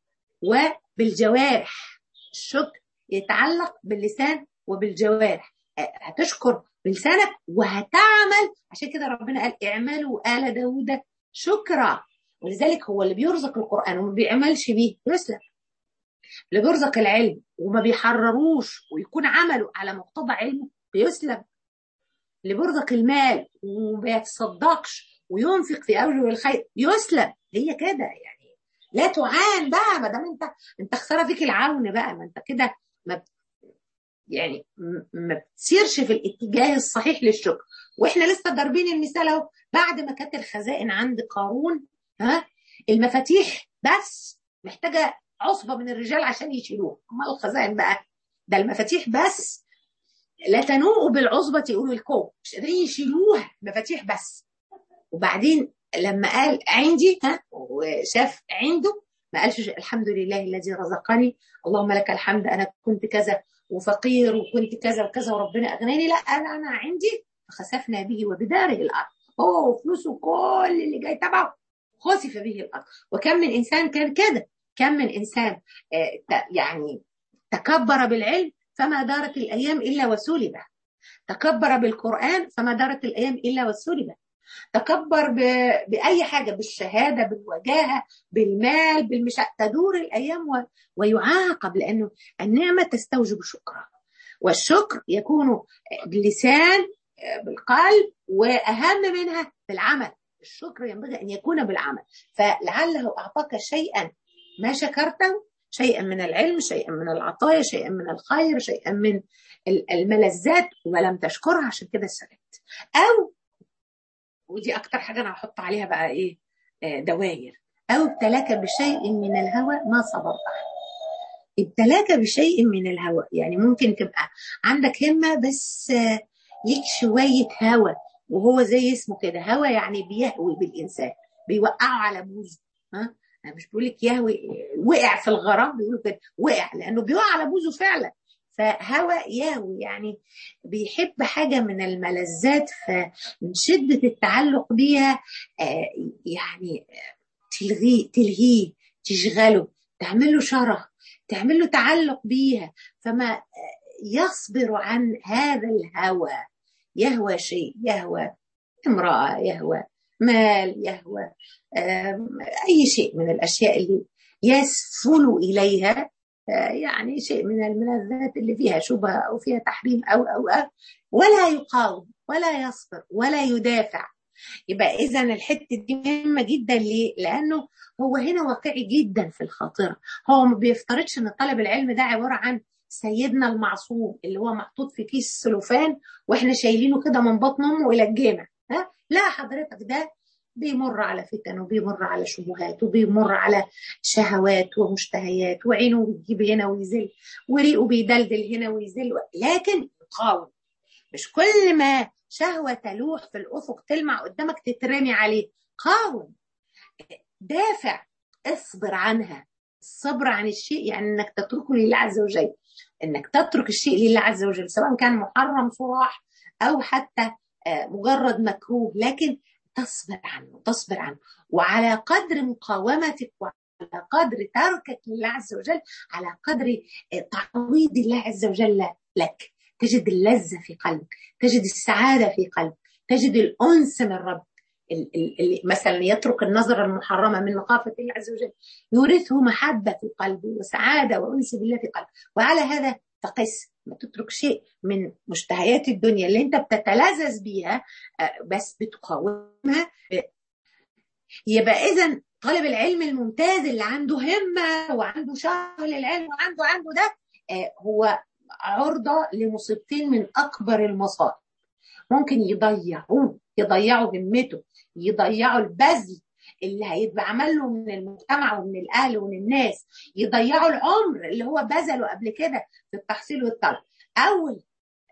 وبالجوارح الشكر يتعلق باللسان وبالجوارح هتشكر بلسانك وهتعمل عشان كده ربنا قال اعملوا آل داود شكرا ولذلك هو اللي بيرزق القرآن وما بيعملش بيه يسلم اللي بيرزق العلم وما بيحرروش ويكون عمله على مقتضى علمه بيسلم اللي بيرزق المال وما بيتصدقش وينفق في اوجه الخير يسلم هي كده يعني لا تعان بقى ما دام انت انت خساره فيك العون بقى ما انت كده ما يعني ما بتسيرش في الاتجاه الصحيح للشكر واحنا لسه ضاربين المثال اهو بعد ما كانت الخزائن عند قارون ها المفاتيح بس محتاجه عصبه من الرجال عشان يشيلوها امال الخزائن بقى ده المفاتيح بس لا تنوء بالعصبة يقولوا الكون مش قادرين يشيلوها مفاتيح بس وبعدين لما قال عندي ها وشاف عنده ما قالش الحمد لله الذي رزقني اللهم لك الحمد انا كنت كذا وفقير وكنت كذا وكذا وربنا اغناني لا انا انا عندي فخسفنا به وبداره الارض هو فلوسه كل اللي جاي تبعه خسف به الارض وكم من انسان كان كده كم من انسان يعني تكبر بالعلم فما دارت الايام الا وسلب تكبر بالقران فما دارت الايام الا وسلب تكبر ب... باي حاجه بالشهاده بالوجاهه بالمال بالمشا تدور الايام و... ويعاقب لانه النعمه تستوجب شكرا والشكر يكون باللسان بالقلب واهم منها بالعمل الشكر ينبغي ان يكون بالعمل فلعله اعطاك شيئا ما شكرته شيئا من العلم شيئا من العطايا شيئا من الخير شيئا من الملذات ولم تشكرها عشان كده سلمت او ودي اكتر حاجه انا هحط عليها بقى ايه دواير او ابتلاك بشيء من الهوى ما صبرت ابتلاك بشيء من الهوى يعني ممكن تبقى عندك همه بس ليك شويه هوى وهو زي اسمه كده هوى يعني بيهوي بالانسان بيوقعه على بوزه ها انا مش بقول لك يهوي وقع في الغرام بيقولوا كده وقع لانه بيقع على بوزه فعلا فهوى يهوي يعني بيحب حاجه من الملذات فمن شده التعلق بيها يعني تلغيه تلهيه تشغله تعمل له شره تعمل له تعلق بيها فما يصبر عن هذا الهوى يهوى شيء يهوى امراه يهوى مال يهوى أي شيء من الأشياء اللي يسفل إليها يعني شيء من الملذات اللي فيها شبهة أو فيها تحريم أو أو أو ولا يقاوم ولا يصبر ولا يدافع يبقى إذا الحتة دي مهمة جدا ليه؟ لأنه هو هنا واقعي جدا في الخاطرة هو ما بيفترضش إن طلب العلم ده عبارة عن سيدنا المعصوم اللي هو محطوط في كيس السلوفان واحنا شايلينه كده من بطن امه الى الجامع ها لا حضرتك ده بيمر على فتن وبيمر على شبهات وبيمر على شهوات ومشتهيات وعينه بتجيب هنا ويزل وريقه بيدلدل هنا ويزل لكن يقاوم مش كل ما شهوة تلوح في الأفق تلمع قدامك تترمي عليه قاوم دافع اصبر عنها الصبر عن الشيء يعني انك تتركه لله عز وجل انك تترك الشيء لله عز وجل سواء كان محرم صراح او حتى مجرد مكروه لكن تصبر عنه تصبر عنه وعلى قدر مقاومتك وعلى قدر تركك لله عز وجل على قدر تعويض الله عز وجل لك تجد اللذة في قلبك تجد السعادة في قلبك تجد الأنس من رب اللي مثلا يترك النظر المحرمة من مخافة الله عز وجل يورثه محبة في قلبه وسعادة وأنس بالله في قلبه وعلى هذا فقس ما تترك شيء من مشتهيات الدنيا اللي انت بتتلذذ بيها بس بتقاومها يبقى اذا طالب العلم الممتاز اللي عنده همه وعنده شغف للعلم وعنده عنده ده هو عرضه لمصيبتين من اكبر المصائب ممكن يضيعوه يضيعوا همته يضيعوا البذل اللي هيبقى عمل له من المجتمع ومن الاهل ومن الناس يضيعوا العمر اللي هو بذله قبل كده في التحصيل والطلب اول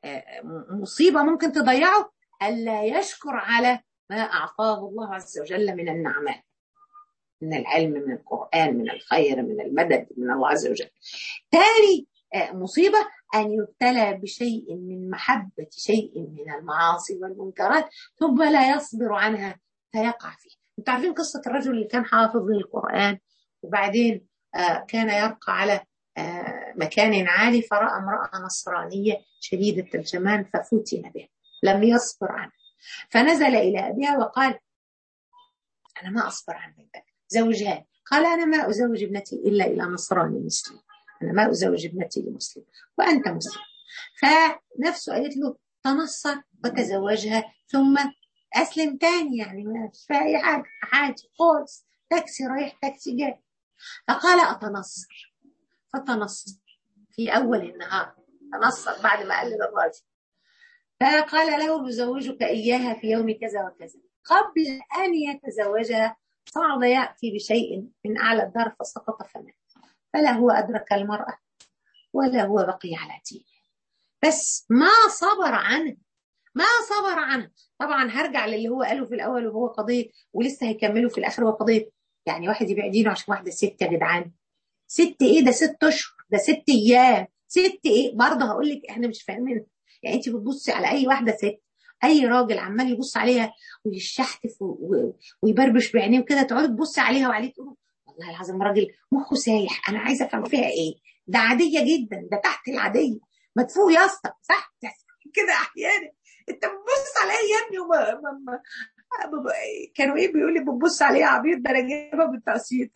مصيبه ممكن تضيعه الا يشكر على ما اعطاه الله عز وجل من النعمات من العلم من القران من الخير من المدد من الله عز وجل ثاني مصيبه ان يبتلى بشيء من محبه شيء من المعاصي والمنكرات ثم لا يصبر عنها فيقع فيه انتوا عارفين قصة الرجل اللي كان حافظ للقرآن وبعدين آه كان يرقى على آه مكان عالي فرأى امرأة نصرانية شديدة الجمال ففتن بها لم يصبر عنها فنزل إلى أبيها وقال أنا ما أصبر عن ذلك زوجها قال أنا ما أزوج ابنتي إلا إلى نصراني مسلم أنا ما أزوج ابنتي لمسلم وأنت مسلم فنفسه قالت له تنصر وتزوجها ثم اسلم تاني يعني ما فيش اي حاجه عادي خالص تاكسي رايح تاكسي جاي فقال اتنصر فتنصر في اول النهار تنصر بعد ما قال للراجل فقال له نزوجك اياها في يوم كذا وكذا قبل ان يتزوجها صعد ياتي بشيء من اعلى الدار فسقط فمات فلا هو ادرك المراه ولا هو بقي على دينه بس ما صبر عنه ما صبر عنه طبعا هرجع للي هو قاله في الاول وهو قضيه ولسه هيكملوا في الاخر هو قضيه يعني واحد يبيع دينه عشان واحده ست يا جدعان ست ايه ده ست اشهر ده ست ايام ست ايه برضه هقول لك احنا مش فاهمين يعني انت بتبصي على اي واحده ست اي راجل عمال يبص عليها ويشحتف ويبربش بعينيه وكده تقعدي تبصي عليها وعليه تقول والله العظيم راجل مخه سايح انا عايزه افهم فيها ايه ده عاديه جدا ده تحت العاديه مدفوع يا اسطى صح كده احيانا انت بتبص عليا يا ابني وما ما ما كانوا ايه بيقول لي بتبص عليا عبيط ده انا جايبها بالتقسيط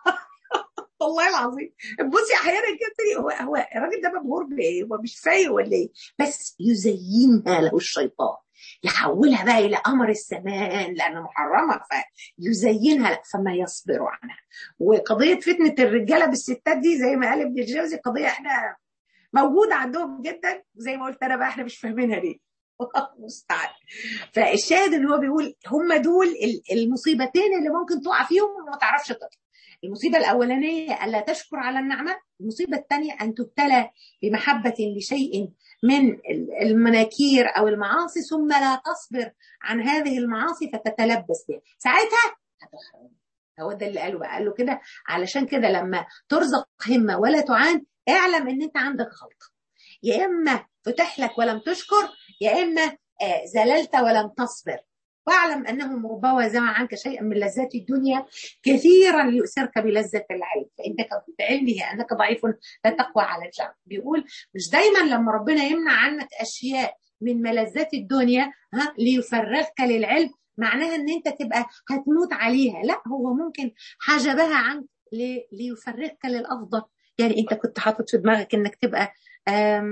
والله العظيم بصي احيانا كده هو هو الراجل ده مبهور بايه؟ هو مش فايق ولا ايه؟ بس يزينها له الشيطان يحولها بقى الى امر السمان لانها محرمه فيزينها لك فما يصبر عنها وقضيه فتنه الرجاله بالستات دي زي ما قال ابن الجوزي قضيه احنا موجوده عندهم جدا زي ما قلت انا بقى احنا مش فاهمينها ليه المستعان فالشاهد ان هو بيقول هم دول المصيبتين اللي ممكن تقع فيهم وما تعرفش تطلع المصيبة الأولانية ألا تشكر على النعمة المصيبة الثانية أن تبتلى بمحبة لشيء من المناكير أو المعاصي ثم لا تصبر عن هذه المعاصي فتتلبس بها ساعتها هتحرم هو ده اللي قاله بقى قال له كده علشان كده لما ترزق همة ولا تعان اعلم ان انت عندك غلطة يا اما فتح لك ولم تشكر يا اما زللت ولم تصبر واعلم انه ربما زمع عنك شيئا من لذات الدنيا كثيرا يؤثرك بلذه العلم فانك بعلمه انك ضعيف لا تقوى على الجمع بيقول مش دايما لما ربنا يمنع عنك اشياء من ملذات الدنيا ها ليفرغك للعلم معناها ان انت تبقى هتموت عليها لا هو ممكن حجبها عنك ليفرغك للافضل يعني انت كنت حاطط في دماغك انك تبقى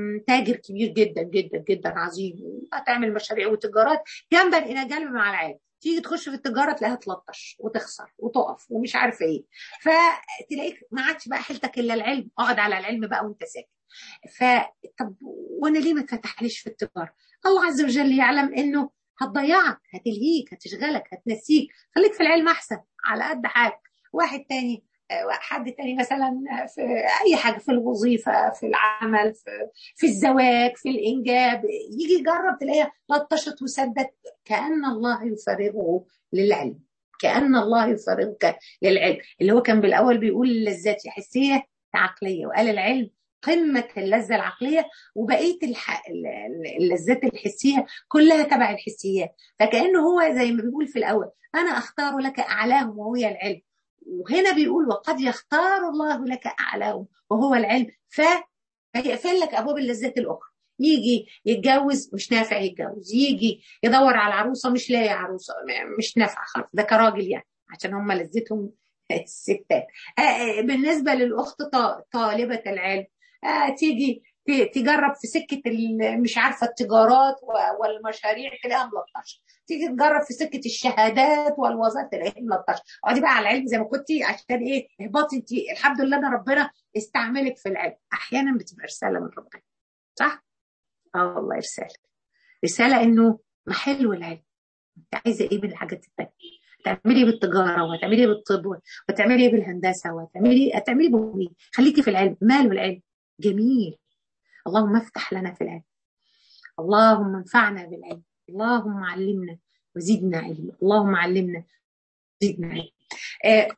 تاجر كبير جدا جدا جدا عظيم هتعمل مشاريع وتجارات جنبا الى جنب مع العلم تيجي تخش في التجاره تلاقيها تلطش وتخسر وتقف ومش عارفه ايه فتلاقيك ما عادش بقى حيلتك الا العلم اقعد على العلم بقى وانت ساكت فطب وانا ليه ما اتفتحليش في التجاره الله عز وجل يعلم انه هتضيعك هتلهيك هتشغلك هتنسيك خليك في العلم احسن على قد حالك واحد تاني حد تاني مثلا في اي حاجه في الوظيفه في العمل في, في الزواج في الانجاب يجي يجرب تلاقيها لطشت وسدت كان الله يفرغه للعلم كان الله يفرغك للعلم اللي هو كان بالاول بيقول اللذات حسيه عقليه وقال العلم قمة اللذة العقلية وبقية الح... اللذات الحسية كلها تبع الحسيات فكأنه هو زي ما بيقول في الأول أنا أختار لك أعلاهم وهي العلم وهنا بيقول وقد يختار الله لك أعلاهم وهو العلم ف... فيقفل لك أبواب اللذات الأخرى يجي يتجوز مش نافع يتجوز يجي يدور على عروسة مش لاقي عروسة مش نافعة خالص ده كراجل يعني عشان هم لذتهم الستات بالنسبة للأخت طالبة العلم تيجي تجرب في سكه مش عارفه التجارات والمشاريع تلاقيها ملطشه تيجي تجرب في سكه الشهادات والوظائف تلاقيها ملطشه اقعدي بقى على العلم زي ما كنتي عشان ايه اهبطي انت الحمد لله انا ربنا استعملك في العلم احيانا بتبقى رساله من ربنا صح؟ اه والله رساله رساله انه ما حلو العلم انت عايزه ايه من الحاجات الثانيه هتعملي بالتجاره وهتعملي بالطب وهتعملي بالهندسه وهتعملي هتعملي بايه خليكي في العلم ماله العلم جميل اللهم افتح لنا في العلم اللهم انفعنا بالعلم اللهم علمنا وزدنا علم اللهم علمنا وزدنا علم آه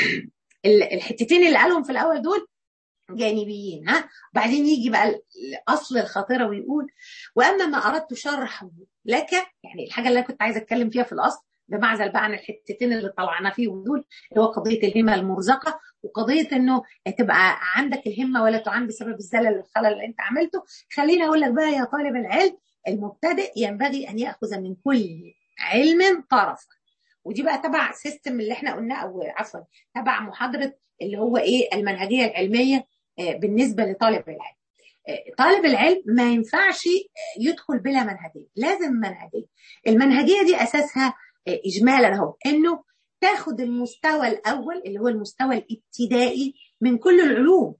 الحتتين اللي قالهم في الاول دول جانبيين ها وبعدين يجي بقى الاصل الخطيره ويقول واما ما اردت شرحه لك يعني الحاجه اللي انا كنت عايزه اتكلم فيها في الاصل بمعزل بقى عن الحتتين اللي طلعنا فيهم دول اللي هو قضيه الهمه المرزقه وقضيه انه تبقى عندك الهمه ولا تعان بسبب الزلل الخلل اللي انت عملته خليني اقول لك بقى يا طالب العلم المبتدئ ينبغي ان ياخذ من كل علم طرفا ودي بقى تبع سيستم اللي احنا قلناه او عفوا تبع محاضره اللي هو ايه المنهجيه العلميه بالنسبه لطالب العلم طالب العلم ما ينفعش يدخل بلا منهجيه لازم منهجيه المنهجيه دي اساسها اجمالا اهو انه تاخد المستوى الاول اللي هو المستوى الابتدائي من كل العلوم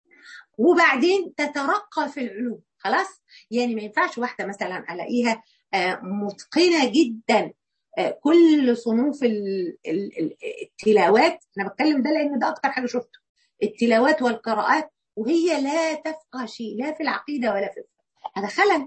وبعدين تترقى في العلوم خلاص يعني ما ينفعش واحده مثلا الاقيها متقنه جدا كل صنوف التلاوات انا بتكلم ده لان ده اكتر حاجه شفته التلاوات والقراءات وهي لا تفقه شيء لا في العقيده ولا في الفقه هذا خلل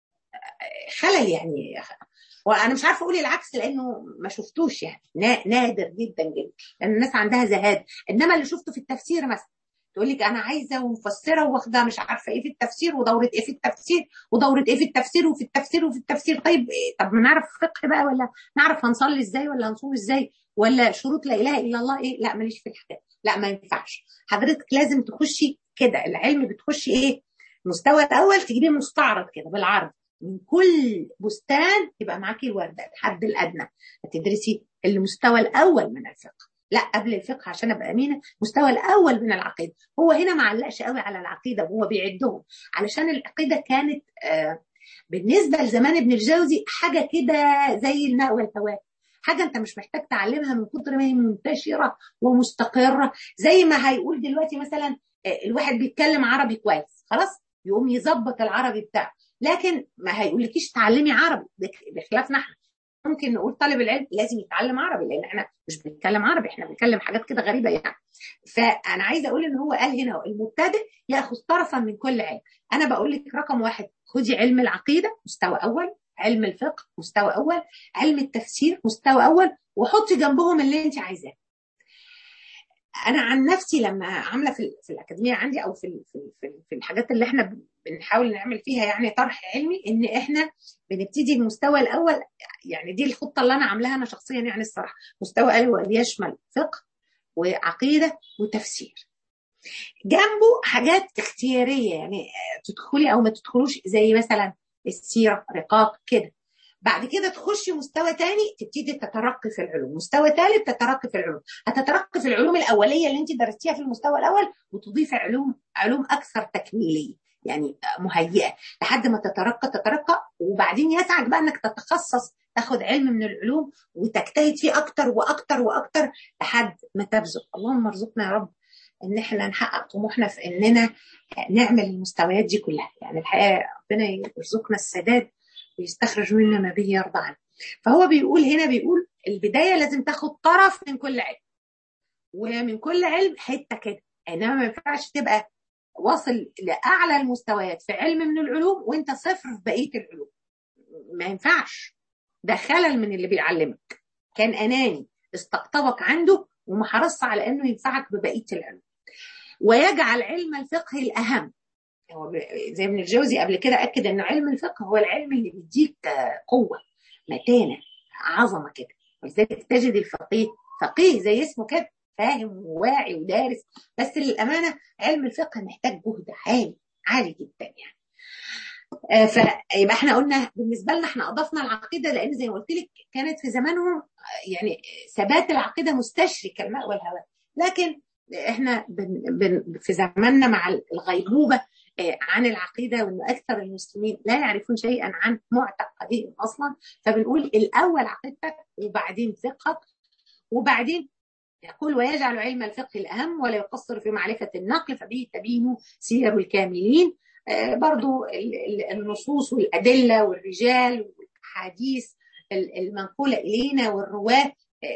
خلل يعني وانا مش عارفه اقول العكس لانه ما شفتوش يعني نادر جدا جدا لان الناس عندها زهاد انما اللي شفته في التفسير مثلا تقول لك انا عايزه ومفسره واخده مش عارفه ايه في التفسير ودوره ايه في التفسير ودوره ايه في التفسير وفي التفسير وفي التفسير طيب إيه؟ طب ما نعرف فقه بقى ولا نعرف هنصلي ازاي ولا هنصوم ازاي ولا شروط لا اله الا الله ايه لا ماليش في الحاجات لا ما ينفعش حضرتك لازم تخشي كده العلم بتخشي ايه المستوى الاول تجيبيه مستعرض كده بالعرض من كل بستان يبقى معاكي الورده الحد الادنى هتدرسي المستوى الاول من الفقه لا قبل الفقه عشان ابقى امينه المستوى الاول من العقيده هو هنا ما علقش قوي على العقيده وهو بيعدهم علشان العقيده كانت آه بالنسبه لزمان ابن الجوزي حاجه كده زي الماء والهواء حاجه انت مش محتاج تعلمها من كتر ما هي منتشره ومستقره زي ما هيقول دلوقتي مثلا الواحد بيتكلم عربي كويس خلاص يقوم يظبط العربي بتاعه لكن ما هيقولكيش تعلمي عربي بخلافنا احنا ممكن نقول طالب العلم لازم يتعلم عربي لان احنا مش بنتكلم عربي احنا بنتكلم حاجات كده غريبه يعني فانا عايزه اقول ان هو قال هنا المبتدئ ياخذ طرفا من كل علم انا بقول لك رقم واحد خدي علم العقيده مستوى اول علم الفقه مستوى اول علم التفسير مستوى اول وحطي جنبهم اللي انت عايزاه انا عن نفسي لما عامله في, في الاكاديميه عندي او في في في الحاجات اللي احنا بنحاول نعمل فيها يعني طرح علمي ان احنا بنبتدي المستوى الاول يعني دي الخطه اللي انا عاملاها انا شخصيا يعني الصراحه مستوى اول يشمل فقه وعقيده وتفسير جنبه حاجات اختياريه يعني تدخلي او ما تدخلوش زي مثلا السيره رقاق كده بعد كده تخشي مستوى تاني تبتدي تترقي في العلوم مستوى ثالث تترقي في العلوم هتترقي في العلوم الاوليه اللي انت درستيها في المستوى الاول وتضيفي علوم علوم اكثر تكميليه يعني مهيئه لحد ما تترقى تترقى وبعدين يسعد بقى انك تتخصص تاخد علم من العلوم وتجتهد فيه اكتر واكتر واكتر لحد ما تبذل اللهم ارزقنا يا رب ان احنا نحقق طموحنا في اننا نعمل المستويات دي كلها يعني الحقيقه ربنا يرزقنا السداد ويستخرج منا ما به يرضى عنه فهو بيقول هنا بيقول البدايه لازم تاخد طرف من كل علم ومن كل علم حته كده انما ما ينفعش تبقى واصل لاعلى المستويات في علم من العلوم وانت صفر في بقيه العلوم ما ينفعش ده خلل من اللي بيعلمك كان اناني استقطبك عنده وما حرص على انه ينفعك ببقيه العلوم ويجعل علم الفقه الاهم هو زي ابن الجوزي قبل كده اكد ان علم الفقه هو العلم اللي بيديك قوه متانه عظمه كده ولذلك تجد الفقيه فقيه زي اسمه كده فاهم وواعي ودارس بس للامانه علم الفقه محتاج جهد عالي عالي جدا يعني آه فيبقى احنا قلنا بالنسبه لنا احنا اضفنا العقيده لان زي ما قلت لك كانت في زمانهم يعني ثبات العقيده مستشري كالماء والهواء لكن احنا بن بن في زماننا مع الغيبوبه عن العقيده وان اكثر المسلمين لا يعرفون شيئا عن معتقدهم اصلا فبنقول الاول عقيدتك وبعدين فقهك وبعدين يقول ويجعل علم الفقه الاهم ولا يقصر في معرفه النقل فبه تبين سير الكاملين برضو النصوص والادله والرجال والاحاديث المنقوله الينا والرواه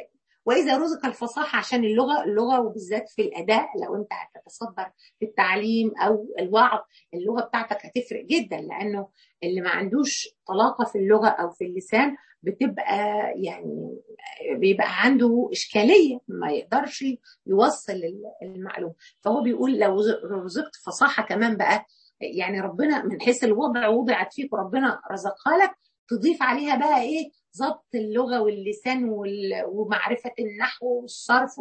واذا رزق الفصاحه عشان اللغه اللغه وبالذات في الاداء لو انت هتتصدر في التعليم او الوعظ اللغه بتاعتك هتفرق جدا لانه اللي ما عندوش طلاقه في اللغه او في اللسان بتبقى يعني بيبقى عنده اشكاليه ما يقدرش يوصل المعلومه فهو بيقول لو رزقت فصاحه كمان بقى يعني ربنا من حيث الوضع وضعت فيك وربنا رزقها لك تضيف عليها بقى ايه ضبط اللغه واللسان ومعرفه النحو والصرف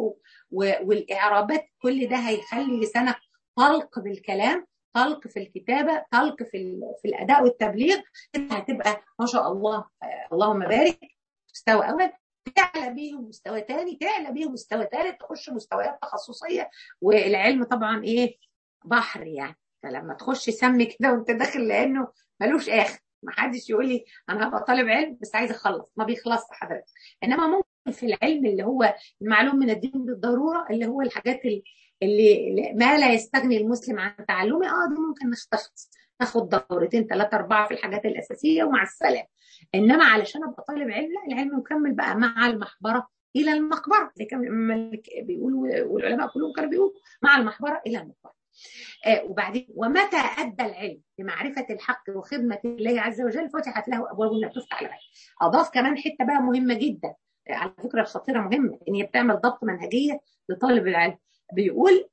والاعرابات كل ده هيخلي لسانك طلق بالكلام طلق في الكتابه طلق في في الاداء والتبليغ انت هتبقى ما شاء الله اللهم بارك مستوى اول تعلى بيهم مستوى تاني تعلى بيهم مستوى ثالث تخش مستويات تخصصيه والعلم طبعا ايه بحر يعني فلما تخش سم كده وانت داخل لانه ملوش اخر ما حدش يقول لي انا هبقى طالب علم بس عايز اخلص ما بيخلصش حضرتك انما ممكن في العلم اللي هو المعلوم من الدين بالضروره اللي هو الحاجات اللي ما لا يستغني المسلم عن تعلمه اه دي ممكن نشتخص ناخد دورتين ثلاثه اربعه في الحاجات الاساسيه ومع السلامه انما علشان ابقى طالب علم لا العلم مكمل بقى مع المحبره الى المقبره زي كان الملك بيقول والعلماء كلهم كانوا بيقولوا مع المحبره الى المقبره آه وبعدين ومتى ادى العلم بمعرفه الحق وخدمه الله عز وجل فتحت له ابواب انها تفتح على اضاف كمان حته بقى مهمه جدا على فكره الخطيره مهمه ان هي بتعمل ضبط منهجيه لطالب العلم بيقول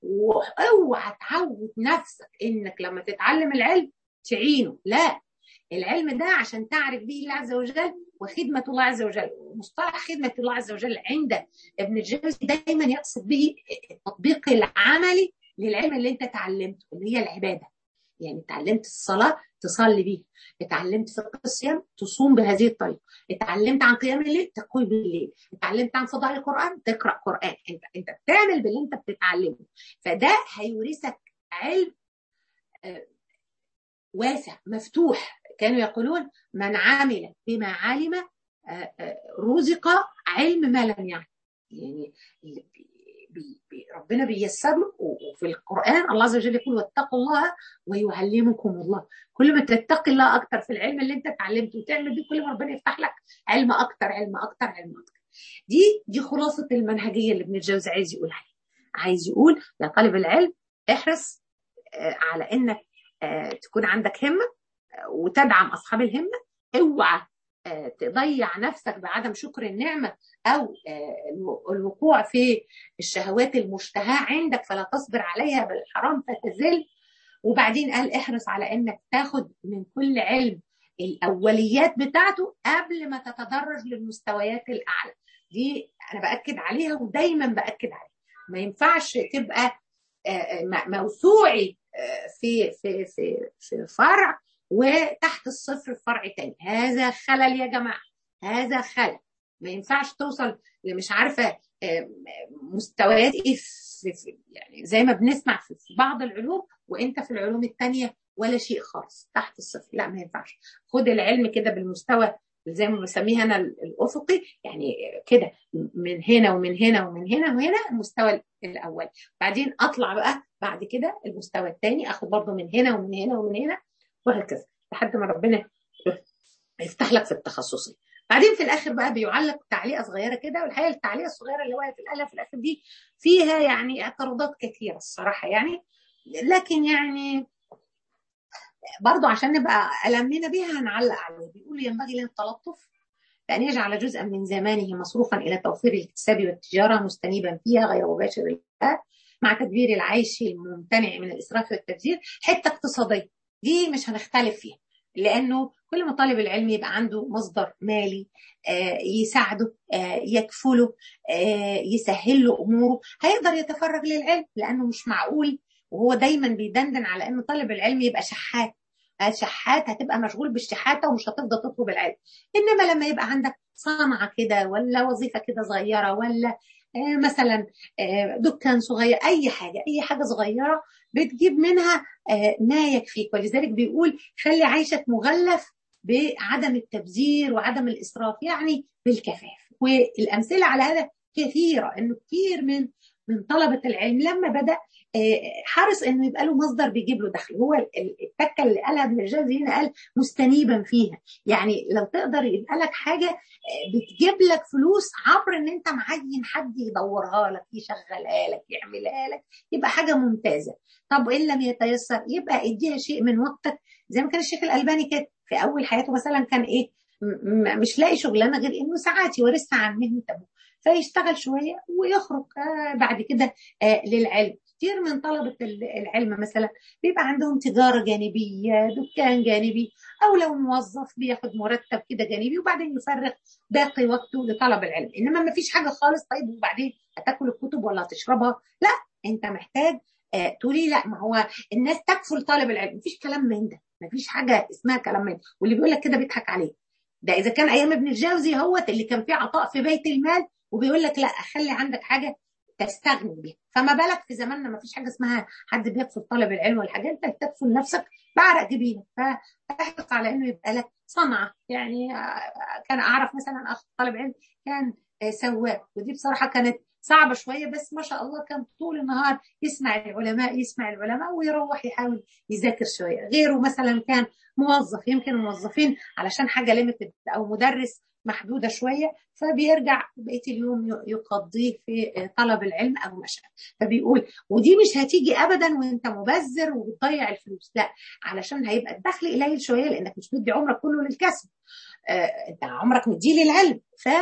اوعى تعود نفسك انك لما تتعلم العلم تعينه لا العلم ده عشان تعرف به الله عز وجل وخدمة الله عز وجل مصطلح خدمة الله عز وجل عند ابن الجوزي دايما يقصد به التطبيق العملي للعلم اللي انت اتعلمته اللي هي العباده يعني اتعلمت الصلاه تصلي بيها اتعلمت فقه الصيام تصوم بهذه الطريقه اتعلمت عن قيام الليل تقوي بالليل اتعلمت عن فضائل القران تقرا قران انت انت بتعمل باللي انت بتتعلمه فده هيورثك علم واسع مفتوح كانوا يقولون من عمل بما علم رزق علم ما لم يعلم يعني بي بي ربنا بيسر له وفي القران الله عز وجل يقول واتقوا الله ويعلمكم الله كل ما تتقي الله اكتر في العلم اللي انت اتعلمته وتعمل بيه كل ما ربنا يفتح لك علم اكتر علم اكتر علم اكتر دي دي خلاصه المنهجيه اللي ابن الجوزي عايز يقول عليها عايز يقول يا طالب العلم احرص على انك تكون عندك همه وتدعم اصحاب الهمه اوعى تضيع نفسك بعدم شكر النعمه او الوقوع في الشهوات المشتهاه عندك فلا تصبر عليها بالحرام فتزل وبعدين قال احرص على انك تاخد من كل علم الاوليات بتاعته قبل ما تتدرج للمستويات الاعلى دي انا باكد عليها ودايما باكد عليها ما ينفعش تبقى موسوعي في في في في فرع وتحت الصفر في فرع تاني هذا خلل يا جماعه هذا خلل ما ينفعش توصل مش عارفه مستويات ايه في, في يعني زي ما بنسمع في, في بعض العلوم وانت في العلوم الثانيه ولا شيء خالص تحت الصفر لا ما ينفعش خد العلم كده بالمستوى زي ما بسميها انا الافقي يعني كده من هنا ومن هنا ومن هنا وهنا المستوى الاول بعدين اطلع بقى بعد كده المستوى الثاني اخد برضه من هنا ومن هنا ومن هنا وهكذا لحد ما ربنا يفتح لك في التخصصي بعدين في الاخر بقى بيعلق تعليقه صغيره كده والحقيقه التعليقه الصغيره اللي وقعت القلم في الاخر دي فيها يعني اعتراضات كثيره الصراحه يعني لكن يعني برضو عشان نبقى ألمنا بها هنعلق عليه بيقول ينبغي لنا التلطف بأن يجعل جزءا من زمانه مصروفا إلى توفير الاكتساب والتجارة مستنيبا فيها غير مباشر لها مع تدبير العيش الممتنع من الإسراف والتبذير حتة اقتصادية دي مش هنختلف فيها لأنه كل ما طالب العلم يبقى عنده مصدر مالي آه يساعده آه يكفله آه يسهل له أموره هيقدر يتفرغ للعلم لأنه مش معقول وهو دايما بيدندن على ان طالب العلم يبقى شحات شحات هتبقى مشغول بالشحاته ومش هتفضل تطلب العلم انما لما يبقى عندك صنعه كده ولا وظيفه كده صغيره ولا مثلا دكان صغير اي حاجه اي حاجه صغيره بتجيب منها ما يكفيك ولذلك بيقول خلي عيشك مغلف بعدم التبذير وعدم الاسراف يعني بالكفاف والامثله على هذا كثيره انه كثير من من طلبه العلم لما بدا حرص انه يبقى له مصدر بيجيب له دخل هو التكه اللي قالها ابن الجوزي هنا قال مستنيبا فيها يعني لو تقدر يبقى لك حاجه بتجيب لك فلوس عبر ان انت معين حد يدورها لك يشغلها لك يعملها لك يبقى حاجه ممتازه طب ان لم يتيسر يبقى اديها شيء من وقتك زي ما كان الشيخ الالباني كده في اول حياته مثلا كان ايه مش لاقي شغلانه غير انه ساعات يورثها عن مهنه ابوه فيشتغل شويه ويخرج بعد كده للعلم كتير من طلبة العلم مثلا بيبقى عندهم تجارة جانبية دكان جانبي أو لو موظف بياخد مرتب كده جانبي وبعدين يفرغ باقي وقته لطلب العلم إنما ما فيش حاجة خالص طيب وبعدين هتاكل الكتب ولا هتشربها لا أنت محتاج آه تقولي لا ما هو الناس تكفل طالب العلم مفيش كلام من ده مفيش حاجة اسمها كلام من ده واللي بيقول لك كده بيضحك عليك ده إذا كان أيام ابن الجوزي هو اللي كان فيه عطاء في بيت المال وبيقول لك لا خلي عندك حاجة تستغني بيها فما بالك في زماننا ما فيش حاجه اسمها حد بيكفل طالب العلم ولا حاجه انت تكفل نفسك بعرق جبينك فاحرص على انه يبقى لك صنعه يعني كان اعرف مثلا اخ طالب علم كان سواق ودي بصراحه كانت صعبة شوية بس ما شاء الله كان طول النهار يسمع العلماء يسمع العلماء ويروح يحاول يذاكر شوية غيره مثلا كان موظف يمكن الموظفين علشان حاجة ليميتد أو مدرس محدوده شويه فبيرجع بقيه اليوم يقضيه في طلب العلم او ما شابه فبيقول ودي مش هتيجي ابدا وانت مبذر وبتضيع الفلوس لا علشان هيبقى الدخل قليل شويه لانك مش مدي عمرك كله للكسب آه انت عمرك مديه للعلم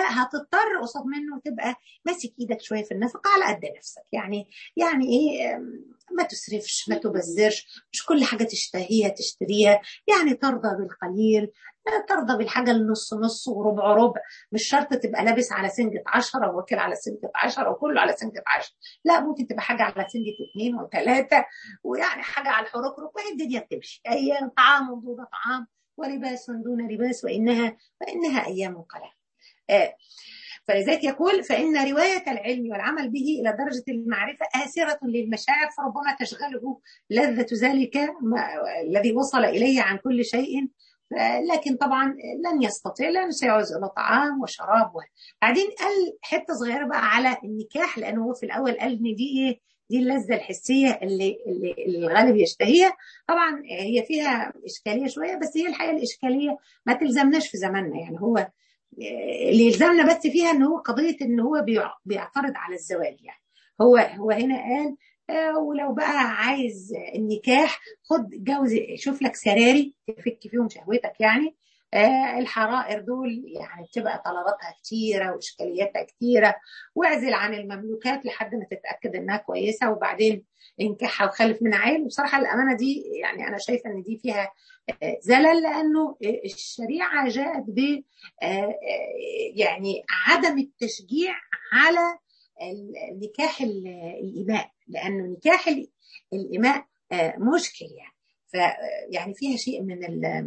فهتضطر قصاد منه تبقى ماسك ايدك شويه في النفقه على قد نفسك يعني يعني ايه ما تسرفش ما تبذرش مش كل حاجه تشتهيها تشتريها يعني ترضى بالقليل ترضى بالحاجة النص نص وربع ربع مش شرط تبقى لابس على سنجة عشرة وواكل على سنجة عشرة وكله على سنجة عشرة لا ممكن تبقى حاجة على سنجة اثنين وثلاثة ويعني حاجة على الحركرك وهي الدنيا بتمشي أيام طعام دون طعام ولباس دون لباس وإنها وإنها أيام قليلة آه فلذلك يقول فإن رواية العلم والعمل به إلى درجة المعرفة آسرة للمشاعر فربما تشغله لذة ذلك الذي وصل إليه عن كل شيء لكن طبعا لن يستطيع لانه سيعوز الى طعام وشراب بعدين قال حته صغيره بقى على النكاح لانه هو في الاول قال ان دي ايه دي اللذه الحسيه اللي, اللي, اللي الغالب يشتهيها طبعا هي فيها اشكاليه شويه بس هي الحقيقه الاشكاليه ما تلزمناش في زماننا يعني هو اللي يلزمنا بس فيها ان هو قضيه ان هو بيعترض على الزواج يعني هو هو هنا قال ولو بقى عايز النكاح خد جوز شوف لك سراري تفك فيهم شهوتك يعني آه الحرائر دول يعني بتبقى طلباتها كتيره واشكالياتها كتيره واعزل عن المملوكات لحد ما تتاكد انها كويسه وبعدين انكحها وخلف من عيل وبصراحه الامانه دي يعني انا شايفه ان دي فيها آه زلل لانه الشريعه جاءت ب آه يعني عدم التشجيع على نكاح الإماء لأنه نكاح الإماء مشكل يعني فيعني فيها شيء من ال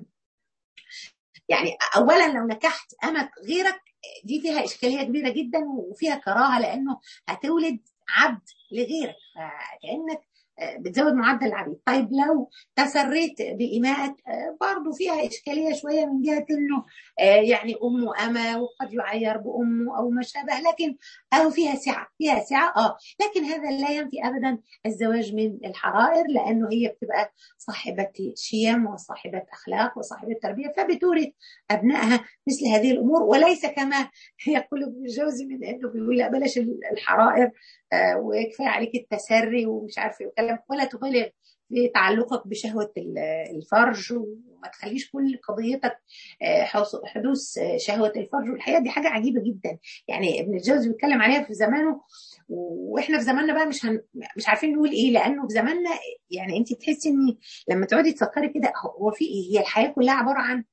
يعني أولا لو نكحت أمك غيرك دي فيها إشكالية كبيرة جدا وفيها كراهة لأنه هتولد عبد لغيرك فكأنك بتزود معدل العبيد طيب لو تسريت بإماءة برضه فيها إشكالية شوية من جهة إنه يعني أمه أما وقد يعير بأمه أو ما شابه لكن أو فيها سعة فيها سعة آه لكن هذا لا ينفي أبدا الزواج من الحرائر لأنه هي بتبقى صاحبة شيم وصاحبة أخلاق وصاحبة تربية فبتورث أبنائها مثل هذه الأمور وليس كما يقول ابن الجوزي من أنه بيقول لا بلاش الحرائر وكفايه عليك التسري ومش عارف ايه وكلام ولا تبالغ في تعلقك بشهوه الفرج وما تخليش كل قضيتك حدوث شهوه الفرج والحقيقه دي حاجه عجيبه جدا يعني ابن الجوزي بيتكلم عليها في زمانه واحنا في زماننا بقى مش هن... مش عارفين نقول ايه لانه في زماننا يعني انت تحسي ان لما تقعدي تفكري كده هو في ايه هي الحياه كلها عباره عن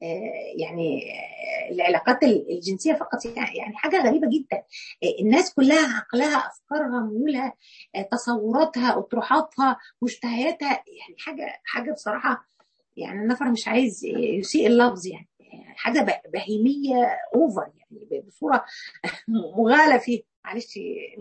يعني العلاقات الجنسيه فقط يعني حاجه غريبه جدا الناس كلها عقلها افكارها ميولها تصوراتها اطروحاتها مشتهياتها يعني حاجه حاجه بصراحه يعني النفر مش عايز يسيء اللفظ يعني حاجه بهيميه اوفر يعني بصوره مغالى فيها معلش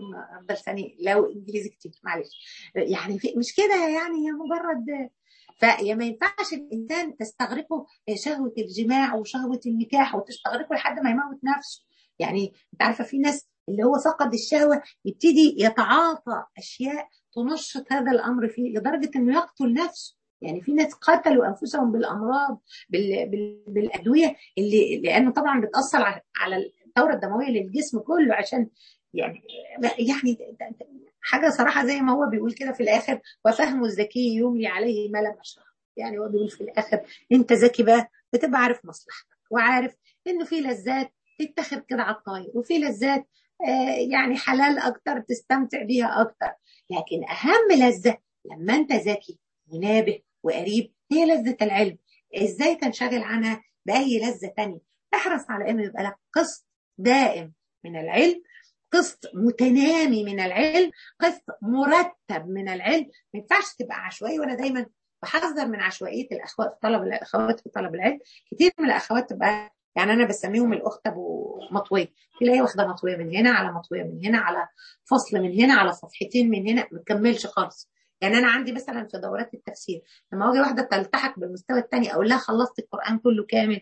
بلساني لو انجليزي كتير معلش يعني في مش كده يعني هي مجرد فيا ما ينفعش الانسان تستغرقه شهوه الجماع وشهوه النكاح وتستغرقه لحد ما يموت نفسه يعني انت عارفه في ناس اللي هو فقد الشهوه يبتدي يتعاطى اشياء تنشط هذا الامر فيه لدرجه انه يقتل نفسه يعني في ناس قتلوا انفسهم بالامراض بال... بال... بالادويه اللي لانه طبعا بتاثر على الدوره الدمويه للجسم كله عشان يعني يعني حاجه صراحه زي ما هو بيقول كده في الاخر وفهم الذكي يملي عليه ما لم يشرع يعني هو بيقول في الاخر انت ذكي بقى بتبقى عارف مصلحتك وعارف انه في لذات تتخذ كده على الطاير وفي لذات آه يعني حلال اكتر تستمتع بيها اكتر لكن اهم لذه لما انت ذكي ونابه وقريب هي لذه العلم ازاي تنشغل عنها باي لذه تانية احرص على انه يبقى لك قسط دائم من العلم قسط متنامي من العلم قسط مرتب من العلم ما ينفعش تبقى عشوائي وانا دايما بحذر من عشوائيه الاخوات في طلب الاخوات في طلب العلم كتير من الاخوات تبقى يعني انا بسميهم الاخت ابو مطويه تلاقي واخده مطويه من هنا على مطويه من هنا على فصل من هنا على صفحتين من هنا ما تكملش خالص يعني انا عندي مثلا في دورات التفسير لما اجي واحده تلتحق بالمستوى الثاني اقول لها خلصت القران كله كامل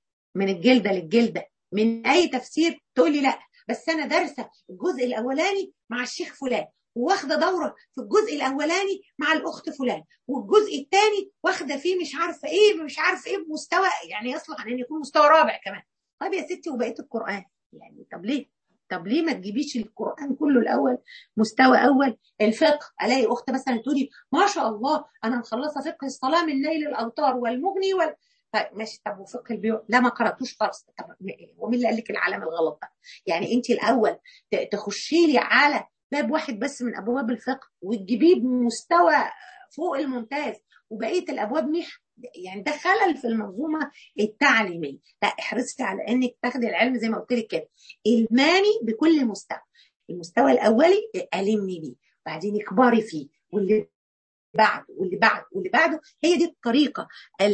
من الجلده للجلده من اي تفسير تقول لي لا بس انا دارسه الجزء الاولاني مع الشيخ فلان واخده دوره في الجزء الاولاني مع الاخت فلان والجزء الثاني واخده فيه مش عارفه ايه مش عارفه ايه بمستوى يعني يصلح ان يكون مستوى رابع كمان طيب يا ستي وبقيت القران يعني طب ليه طب ليه ما تجيبيش القران كله الاول مستوى اول الفقه الاقي اخت مثلا تقولي ما شاء الله انا مخلصه فقه الصلاه من نيل الاوتار والمغني وال طيب ماشي طب وفقه البيوع لا ما قراتوش خالص طب ومين اللي قال لك العلامه الغلط ده يعني انت الاول تخشي لي على باب واحد بس من ابواب الفقه وتجيبيه بمستوى فوق الممتاز وبقيه الابواب مش يعني ده خلل في المنظومه التعليميه لا احرصي على انك تاخدي العلم زي ما قلت لك كده الماني بكل مستوى المستوى الاولي المني بيه بعدين اكبري فيه واللي بعده واللي بعده واللي بعده هي دي الطريقه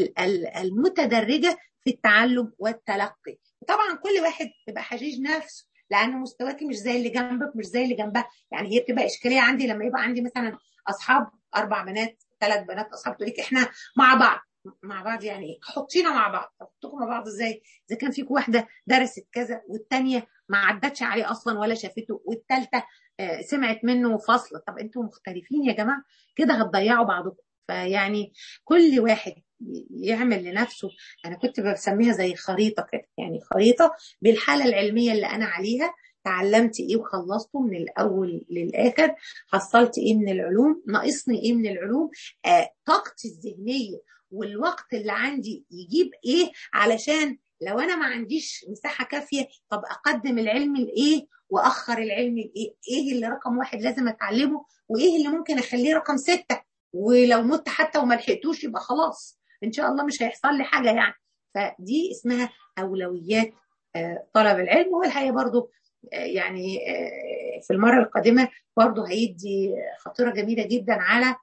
المتدرجه في التعلم والتلقي طبعا كل واحد بيبقى حجيج نفسه لان مستواكي مش زي اللي جنبك مش زي اللي جنبها يعني هي بتبقى اشكاليه عندي لما يبقى عندي مثلا اصحاب اربع بنات ثلاث بنات اصحاب تقول لك احنا مع بعض مع بعض يعني ايه حطينا مع بعض حطوكم مع بعض ازاي اذا كان فيك واحده درست كذا والثانيه ما عدتش عليه اصلا ولا شافته والثالثه آه سمعت منه فصل طب انتوا مختلفين يا جماعه كده هتضيعوا بعضكم فيعني كل واحد يعمل لنفسه انا كنت بسميها زي خريطه كده يعني خريطه بالحاله العلميه اللي انا عليها تعلمت ايه وخلصته من الاول للاخر حصلت ايه من العلوم ناقصني ايه من العلوم آه طاقتي الذهنيه والوقت اللي عندي يجيب ايه علشان لو انا ما عنديش مساحه كافيه طب اقدم العلم لايه واخر العلم لايه ايه اللي رقم واحد لازم اتعلمه وايه اللي ممكن اخليه رقم ستة ولو مت حتى وما لحقتوش يبقى خلاص ان شاء الله مش هيحصل لي حاجه يعني فدي اسمها اولويات طلب العلم والحقيقه برضو يعني في المره القادمه برضو هيدي خطيره جميله جدا على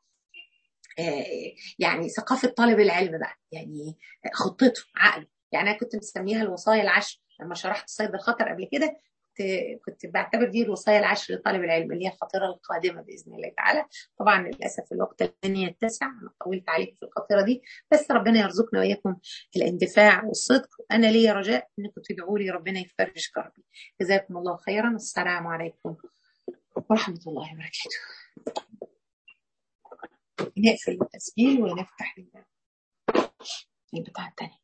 يعني ثقافه طالب العلم بقى يعني خطته عقله يعني انا كنت مسميها الوصايا العشر لما شرحت صيد الخطر قبل كده كنت بعتبر دي الوصايا العشر لطالب العلم اللي هي الخطيره القادمه باذن الله تعالى طبعا للاسف الوقت لن يتسع انا طولت عليكم في الخطيره دي بس ربنا يرزقنا واياكم الاندفاع والصدق انا لي رجاء انكم تدعوا لي ربنا يفرج كربي جزاكم الله خيرا والسلام عليكم ورحمه الله وبركاته نقفل التسجيل ونفتح البتاع التاني